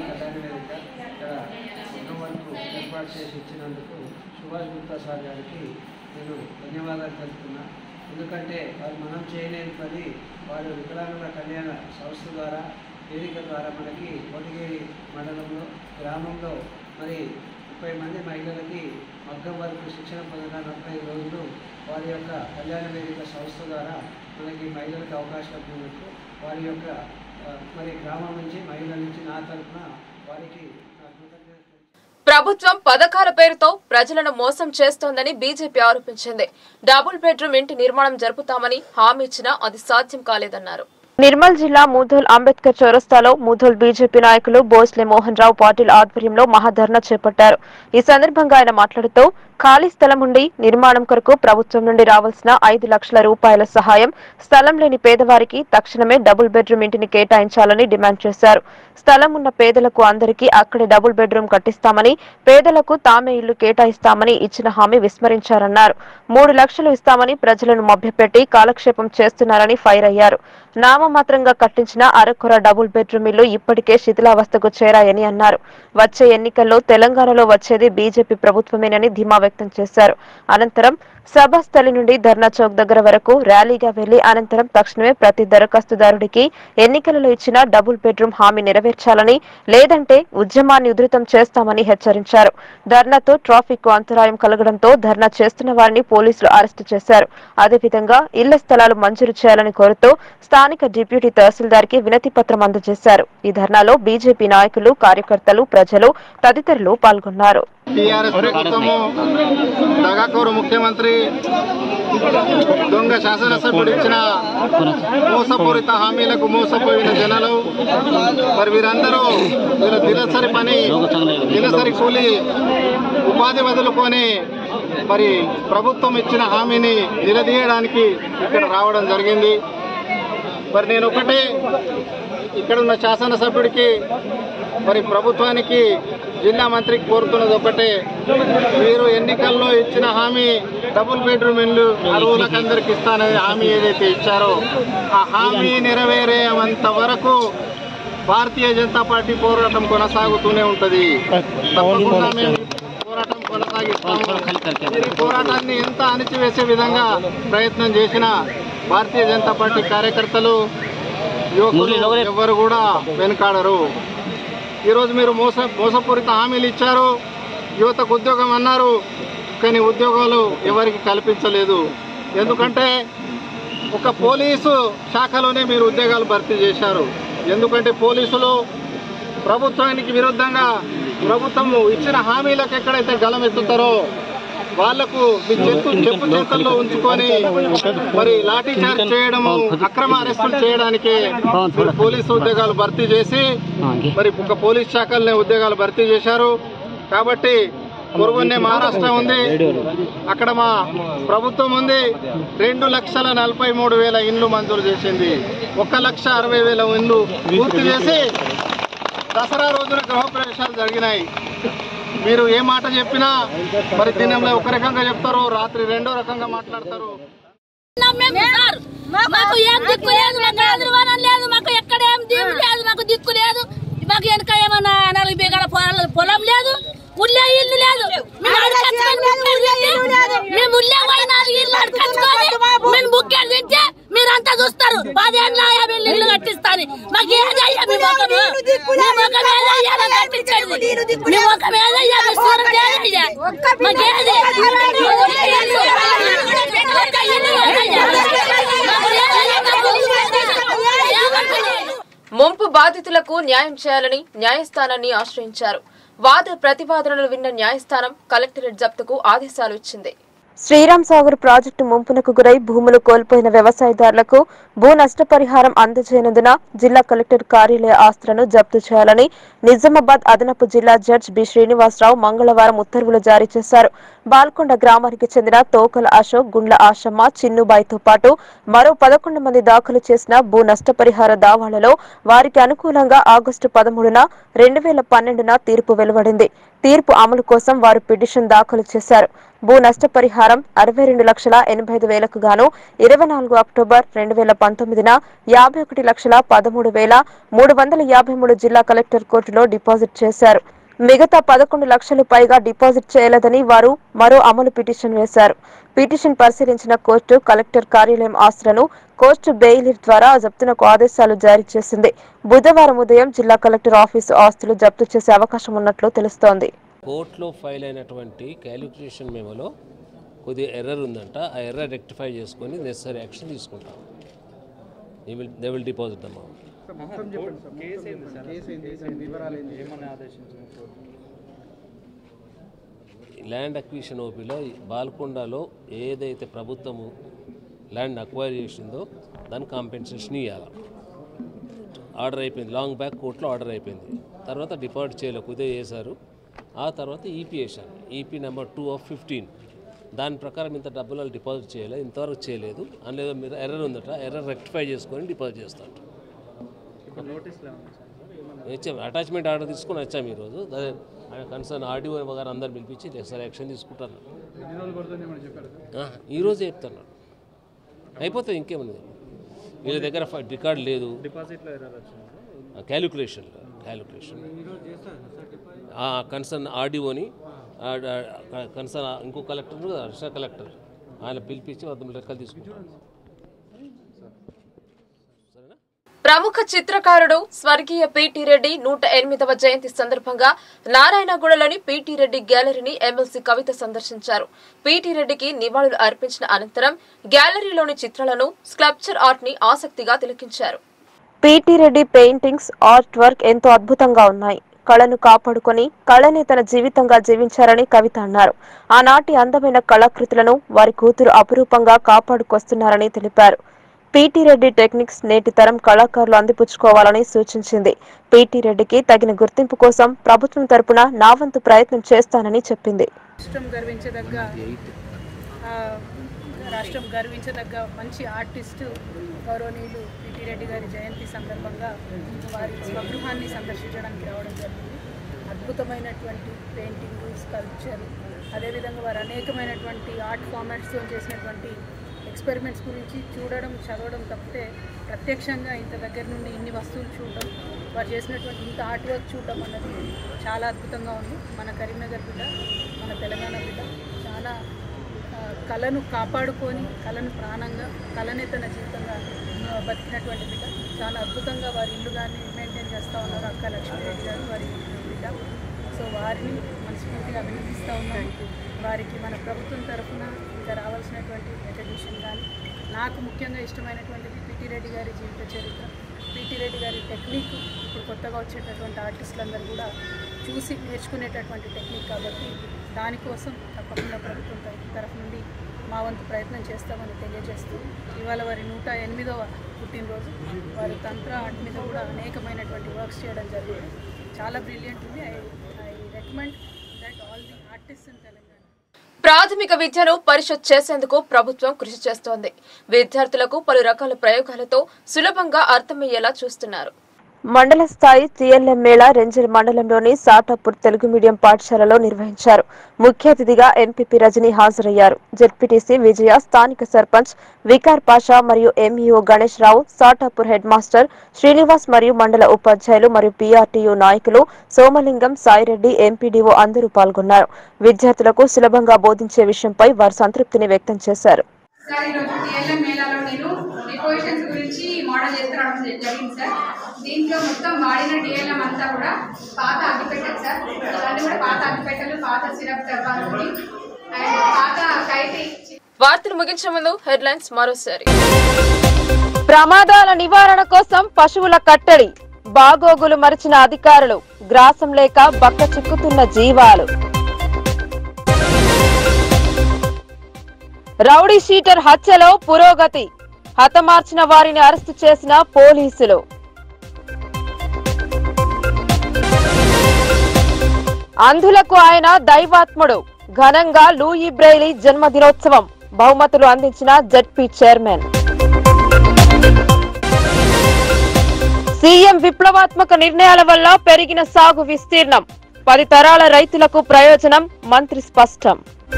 వరకు ఏర్పాటు చేసి ఇచ్చినందుకు సుభాష్ గుప్తా సార్ గారికి నేను ధన్యవాదాలు తెలుపుతున్నా ఎందుకంటే వారు మనం చేయలేని పని వారు వికలాంగుల కళ్యాణ సంస్థ ద్వారా వేదిక ద్వారా మనకి కోటగిరి మండలంలో గ్రామంలో మరి ముప్పై మంది మహిళలకి మగ్గం వరకు శిక్షణ పొందిన నలభై రోజులు వారి యొక్క కళ్యాణ వేదిక సంస్థ ద్వారా మనకి మహిళలకు అవకాశం ఇచ్చినందుకు వారి యొక్క ఆ, మరి గ్రామం నుంచి మహిళల నుంచి నా తరఫున వారికి నా కృతజ్ఞతలు ప్రభుత్వం పథకాల పేరుతో ప్రజలను మోసం చేస్తోందని బీజేపీ ఆరోపించింది డబుల్ బెడ్రూమ్ ఇంటి నిర్మాణం జరుపుతామని హామీ ఇచ్చినా అది సాధ్యం కాలేదన్నారు నిర్మల్ జిల్లా ముధోల్ అంబేద్కర్ చౌరస్తాలో ముధోల్ బీజేపీ నాయకులు బోస్లే మోహన్ రావు పాటిల్ ఆధ్వర్యంలో మహాధర్నా చేపట్టారు ఈ సందర్భంగా ఆయన మాట్లాడుతూ ఖాళీ స్థలం ఉండి నిర్మాణం కొరకు ప్రభుత్వం నుండి రావాల్సిన ఐదు లక్షల రూపాయల సహాయం స్థలం లేని పేదవారికి తక్షణమే డబుల్ బెడ్రూమ్ ఇంటిని కేటాయించాలని డిమాండ్ చేశారు స్థలం ఉన్న పేదలకు అందరికీ అక్కడే డబుల్ బెడ్రూమ్ కట్టిస్తామని పేదలకు తామే ఇల్లు కేటాయిస్తామని ఇచ్చిన హామీ విస్మరించారన్నారు మూడు లక్షలు ఇస్తామని ప్రజలను మభ్యపెట్టి కాలక్షేపం చేస్తున్నారని ఫైర్ అయ్యారు నామమాత్రంగా కట్టించిన అరకొర డబుల్ బెడ్రూమ్ ఇల్లు ఇప్పటికే శిథిలావస్థకు చేరాయని అన్నారు వచ్చే ఎన్నికల్లో తెలంగాణలో వచ్చేది బీజేపీ ప్రభుత్వమేనని ధీమా వ్యక్తం చేశారు అనంతరం సభాస్థలి నుండి ధర్నా చౌక్ దగ్గర వరకు ర్యాలీగా వెళ్లి అనంతరం తక్షణమే ప్రతి దరఖాస్తుదారుడికి ఎన్నికలలో ఇచ్చిన డబుల్ బెడ్రూమ్ హామీ నెరవేర్చాలని లేదంటే ఉద్యమాన్ని ఉధృతం చేస్తామని హెచ్చరించారు ధర్నాతో ట్రాఫిక్ కు అంతరాయం కలగడంతో ధర్నా చేస్తున్న వారిని పోలీసులు అరెస్టు చేశారు అదేవిధంగా ఇళ్ల స్థలాలు మంజూరు చేయాలని కోరుతూ స్థానిక డిప్యూటీ తహసీల్దార్ కి వినతి పత్రం అందజేశారు ఈ ధర్నాలో బీజేపీ నాయకులు కార్యకర్తలు ప్రజలు తదితరులు పాల్గొన్నారు టీఆర్ఎస్ ప్రభుత్వము దగాకోరు ముఖ్యమంత్రి దొంగ శాసనసభ్యుడు ఇచ్చిన మోసపూరిత హామీలకు మోసపోయిన జనాలు మరి వీరందరూ వీళ్ళ దినసరి పని దినసరి కూలి ఉపాధి వదులుకొని మరి ప్రభుత్వం ఇచ్చిన హామీని నిలదీయడానికి ఇక్కడ రావడం జరిగింది మరి నేను ఒకటే ఇక్కడ ఉన్న శాసనసభ్యుడికి మరి ప్రభుత్వానికి జిల్లా మంత్రికి కోరుతున్నది ఒకటే మీరు ఎన్నికల్లో ఇచ్చిన హామీ డబుల్ బెడ్రూమ్ ఇల్లు అరువులకు అందరికి ఇస్తానని హామీ ఏదైతే ఇచ్చారో ఆ హామీ నెరవేరేంత వరకు భారతీయ జనతా పార్టీ పోరాటం కొనసాగుతూనే ఉంటుంది తప్పకుండా మేము పోరాటం కొనసాగిస్తాము మీరు ఈ పోరాటాన్ని ఎంత అణిచివేసే విధంగా ప్రయత్నం చేసినా భారతీయ జనతా పార్టీ కార్యకర్తలు యువకులు ఎవరు కూడా వెనుకాడరు ఈరోజు మీరు మోస మోసపూరిత హామీలు ఇచ్చారు యువతకు ఉద్యోగం అన్నారు కానీ ఉద్యోగాలు ఎవరికి కల్పించలేదు ఎందుకంటే ఒక పోలీసు శాఖలోనే మీరు ఉద్యోగాలు భర్తీ చేశారు ఎందుకంటే పోలీసులు ప్రభుత్వానికి విరుద్ధంగా ప్రభుత్వం ఇచ్చిన హామీలకు ఎక్కడైతే గలం ఎత్తుతారో వాళ్లకు మీ చెప్పు చెప్పు చేతుల్లో ఉంచుకొని మరి లాఠీ చార్జ్ చేయడము అక్రమ అరెస్టులు చేయడానికి మీరు పోలీసు ఉద్యోగాలు భర్తీ చేసి మరి ఒక పోలీస్ శాఖలనే ఉద్యోగాలు భర్తీ చేశారు కాబట్టి పొరుగున్నే మహారాష్ట్ర ఉంది అక్కడ మా ప్రభుత్వం ఉంది రెండు లక్షల నలభై మూడు వేల ఇండ్లు మంజూరు చేసింది ఒక లక్ష అరవై వేల ఇండ్లు పూర్తి చేసి దసరా రోజున గృహప్రవేశాలు జరిగినాయి మీరు ఏ మాట చెప్పినా మరి దినంలో ఒక రకంగా చెప్తారు రాత్రి రెండో రకంగా మాట్లాడతారు మాకు ఏం దిక్కు లేదు మాకు ఆదిర్వాణం లేదు మాకు ఎక్కడ ఏం దిక్కు లేదు మాకు దిక్కు లేదు మాకు వెనక ఏమన్నా నాలుగు బీగల పొలం పొలం లేదు ఉల్లే ఇల్లు లేదు మేము అడగచ్చుకొని బుక్కెలు తింటే, మేము ఉల్లే పోయి నాలుగు ఇల్లు అడగచ్చుకొని మేము బుక్కెలు తింటే మీరంతా చూస్తారు పదేళ్ళ యాభై ఇల్లు కట్టిస్తాను మాకు ఏది అయ్యా మీ ముఖము మీ ముఖం ఏది అయ్యా నాకు కట్టించండి మీ ముఖం ఏది అయ్యా మీ సూరం ఏది అయ్యా మాకు ఏది ఒక్క ఇల్లు ఏదయ్యా? మాకు ఏదయ్యా? మాకు ఏమంటున్నారు? ముంపు బాధితులకు న్యాయం చేయాలని న్యాయస్థానాన్ని ఆశ్రయించారు వాద ప్రతివాదనలు విన్న న్యాయస్థానం కలెక్టరేట్ జప్తుకు ఆదేశాలు ఇచ్చింది శ్రీరామ్ సాగర్ ప్రాజెక్టు ముంపునకు గురై భూములు కోల్పోయిన వ్యవసాయదారులకు భూ నష్టపరిహారం అందజేయనందున జిల్లా కలెక్టర్ కార్యాలయ ఆస్తులను జప్తు చేయాలని నిజామాబాద్ అదనపు జిల్లా జడ్జ్ బి శ్రీనివాసరావు మంగళవారం ఉత్తర్వులు జారీ చేశారు బాల్కొండ గ్రామానికి చెందిన తోకల అశోక్ గుండ్ల ఆశమ్మ చిన్నుబాయితో పాటు మరో పదకొండు మంది దాఖలు చేసిన భూ నష్టపరిహార దావాలలో వారికి అనుకూలంగా ఆగస్టు పదమూడున రెండు వేల పన్నెండున తీర్పు వెలువడింది తీర్పు అమలు కోసం వారు పిటిషన్ దాఖలు చేశారు భూ నష్టపరిహారం అరవై రెండు లక్షల ఎనభై ఐదు వేలకు గాను ఇరవై నాలుగు అక్టోబర్ రెండు వేల పంతొమ్మిదిన యాభై ఒకటి లక్షల పదమూడు వేల మూడు వందల యాభై మూడు జిల్లా కలెక్టర్ కోర్టులో డిపాజిట్ చేశారు మిగతా పదకొండు లక్షలు పైగా డిపాజిట్ చేయలేదని వారు మరో అమలు పిటిషన్ వేశారు పిటిషన్ పరిశీలించిన కోర్టు కలెక్టర్ కార్యాలయం ఆస్తులను కోర్టు బెయిలీ ద్వారా జప్తునకు ఆదేశాలు జారీ చేసింది బుధవారం ఉదయం జిల్లా కలెక్టర్ ఆఫీసు ఆస్తులు జప్తు చేసే అవకాశం ఉన్నట్లు తెలుస్తోంది కోర్టులో ఫైల్ అయినటువంటి క్యాలిక్యులేషన్ మేమోలో కొద్దిగా ఎర్రర్ ఉందంట ఆ ఎర్రర్ రెక్టిఫై చేసుకొని నెసరీ యాక్షన్ తీసుకుంటాం దే విల్ డిపాజిట్ అమౌంట్ మొత్తం చెప్పండి సార్ కేసు ఏంది సార్ కేసు ఏంది దాని వివరాలు ఏంది ఏమని ఆదేశించారు ల్యాండ్ అక్విజిషన్ ఓపీలో బాల్కొండలో ఏదైతే ప్రభుత్వము ల్యాండ్ అక్వైర్ చేసిందో దాని కాంపెన్సేషన్ ఇవ్వాలి ఆర్డర్ అయిపోయింది లాంగ్ బ్యాక్ కోర్టులో ఆర్డర్ అయిపోయింది తర్వాత డిపాజిట్ చేయలేదు కుదే చేశారు ఆ తర్వాత ఈపీ వేశారు EP number two of fifteen దాని ప్రకారం ఇంత డబ్బులు వాళ్ళు డిపాజిట్ చేయలేదు ఇంతవరకు చేయలేదు అందులో మీరు ఎర్రర్ ఉందట ఎర్రర్ రెక్టిఫై చేసుకొని డిపాజిట్ చేస్తారు ఇప్పుడు నోటీసులు ఏమన్నా సార్ ఏమన్నా ఇచ్చాం అటాచ్మెంట్ ఆర్డర్ తీసుకొని వచ్చాము ఈరోజు అదే ఆయన కన్సర్న్ ఆర్డీఓ గారు అందరు పిలిపించి నెక్స్ట్ యాక్షన్ తీసుకుంటారు ఎన్ని రోజులు పడుతుంది ఏమన్నా చెప్పారు సార్ ఆ, ఈరోజు చెప్తున్నాడు అయిపోతుంది ఇంకేముంది వీళ్ళ దగ్గర రికార్డ్ లేదు డిపాజిట్లో ఎర్రర్ వచ్చింది క్యాలిక్యులేషన్ క్యాలిక్యులేషన్ ఈరోజు చేస్తారు సార్ డిపాజిట్ ఆ కన్సర్న్ ఆర్డీఓని కన్సర్న్ ఇంకో కలెక్టర్ అడిషనల్ కలెక్టర్ ఆయన పిలిపించి వాళ్ళ లెక్కలు తీసుకుంటారు ప్రముఖ చిత్రకారుడు స్వర్గీయ పిటి రెడ్డి నూట ఎనిమిదవ జయంతి సందర్భంగా నారాయణగూడలోని పిటి రెడ్డి గ్యాలరీని ఎమ్మెల్సీ కవిత సందర్శించారు పిటి రెడ్డికి నివాళులు అర్పించిన అనంతరం గ్యాలరీలోని చిత్రాలను స్కల్ప్చర్ ఆర్ట్ ని ఆసక్తిగా తిలకించారు PT Reddy paintings art work ఎంతో అద్భుతంగా ఉన్నాయి కళను కాపాడుకొని కళని తన జీవితంగా జీవించారని కవిత అన్నారు ఆనాటి అందమైన కళాకృతులను వారి కూతురు అపురూపంగా కాపాడుకొస్తున్నారని తెలిపారు పీటీ రెడ్డి టెక్నిక్స్ నేటి తరం కళాకారులు అందిపుచ్చుకోవాలని సూచించింది పీటీ రెడ్డికి తగిన గుర్తింపు కోసం ప్రభుత్వం తరపున నా వంతు ప్రయత్నం చేస్తానని చెప్పింది రాష్ట్రం గర్వించదగ్గ ఆ, రాష్ట్రం గర్వించదగ్గ మంచి ఆర్టిస్టు గౌరవనీయులు పిటి రెడ్డి గారి జయంతి సందర్భంగా వారి స్వగృహాన్ని సందర్శించడానికి రావడం జరిగింది అద్భుతమైనటువంటి పెయింటింగ్ స్కల్ప్చర్ అదేవిధంగా వారు అనేకమైనటువంటి ఆర్ట్ ఫార్మాట్స్తో చేసినటువంటి ఎక్స్పెరిమెంట్స్ గురించి చూడడం చదవడం తప్పితే ప్రత్యక్షంగా ఇంత దగ్గర నుండి ఇన్ని వస్తువులు చూడడం వారు చేసినటువంటి ఇంత ఆర్ట్ వర్క్ చూడడం అన్నది చాలా అద్భుతంగా ఉంది మన కరీంనగర్ బిడ్డ మన తెలంగాణ బిడ్డ చాలా ఆ, కళను కాపాడుకొని కళను ప్రాణంగా కళనే తన జీవితంగా ఆ, బతికినటువంటి బిడ్డ చాలా అద్భుతంగా వారి ఇల్లు కానీ మెయింటైన్ చేస్తూ ఉన్నారు అక్క లక్ష్మీరెడ్డి గారు వారి బిడ్డ సో వారిని మనస్ఫూర్తిగా అభినందిస్తూ ఉన్నాం వారికి మన ప్రభుత్వం తరఫున ఇంకా రావాల్సినటువంటి రికగ్నిషన్ కానీ నాకు ముఖ్యంగా ఇష్టమైనటువంటిది పిటి రెడ్డి గారి జీవిత చరిత్ర పిటి రెడ్డి గారి టెక్నిక్ ఇప్పుడు కొత్తగా వచ్చేటటువంటి ఆర్టిస్టులందరూ కూడా చూసి నేర్చుకునేటటువంటి టెక్నిక్ కాబట్టి దానికోసం తప్పకుండా ప్రభుత్వం తరఫు- తరఫు నుండి మా వంతు ప్రయత్నం చేస్తామని తెలియజేస్తూ ఇవాళ వారి నూట ఎనిమిదవ పుట్టినరోజు వారి తంత్ర ఆర్ట్ మీద కూడా అనేకమైనటువంటి వర్క్స్ చేయడం జరిగింది చాలా బ్రిలియంట్ ఉంది I I recommend that all the artist in Telangana ప్రాథమిక విద్యను పరిషత్ చేసేందుకు ప్రభుత్వం కృషి చేస్తోంది విద్యార్థులకు పలు రకాల ప్రయోగాలతో సులభంగా అర్థమయ్యేలా చూస్తున్నారు మండల స్థాయి టీఎల్ఎం మేళా రెంజల్ మండలంలోని సాటాపూర్ తెలుగు మీడియం పాఠశాలలో నిర్వహించారు ముఖ్య అతిథిగా ఎంపీపీ రజని హాజరయ్యారు జెడ్పీటీసీ విజయ స్థానిక సర్పంచ్ వికార్ పాషా మరియు MEO Ganesh Rao Satapur head master Srinivas మరియు మండల ఉపాధ్యాయులు మరియు పీఆర్టీయూ నాయకులు సోమలింగం సాయిరెడ్డి ఎంపీడీఓ అందరూ పాల్గొన్నారు విద్యార్థులకు సులభంగా బోధించే విషయంపై వారు సంతృప్తిని వ్యక్తం చేశారు సార్ ఈరోజు టీఎల్ఎం మేళాలో నేను ప్రిపోజిషన్స్ గురించి మోడల్ చేసి రావడం జరిగింది సార్ దీంట్లో మొత్తం వాడిన టీఎల్ఎం అంతా కూడా పాత అగ్గిపెట్టెలు సార్ ఇవన్నీ కూడా పాత అగ్గిపెట్టెలు పాత సిరప్ డబ్బాలు అండ్ పాత కైటి వార్తలు ముగించే ముందు హెడ్లైన్స్ మరోసారి ప్రమాదాల నివారణ కోసం పశువుల కట్టడి బాగోగులు మరిచిన అధికారులు గ్రాసం లేక బక్క చిక్కుతున్న జీవాలు రౌడీ షీటర్ హత్యలో పురోగతి హతమార్చిన వారిని అరెస్టు చేసిన పోలీసులు అంధులకు ఆయన దైవాత్ముడు ఘనంగా లూయి బ్రెయిలీ జన్మదినోత్సవం బహుమతులు అందించిన జడ్పీ చైర్మన్ సీఎం విప్లవాత్మక నిర్ణయాల వల్ల పెరిగిన సాగు విస్తీర్ణం పది తరాల రైతులకు ప్రయోజనం మంత్రి స్పష్టం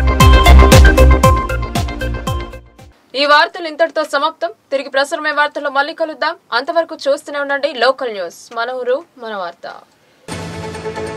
ఈ వార్తలు ఇంతటితో సమాప్తం తిరిగి ప్రసారమే వార్తల్లో మళ్ళీ కలుద్దాం అంతవరకు చూస్తూనే ఉండండి లోకల్ న్యూస్ మన ఊరు మన వార్త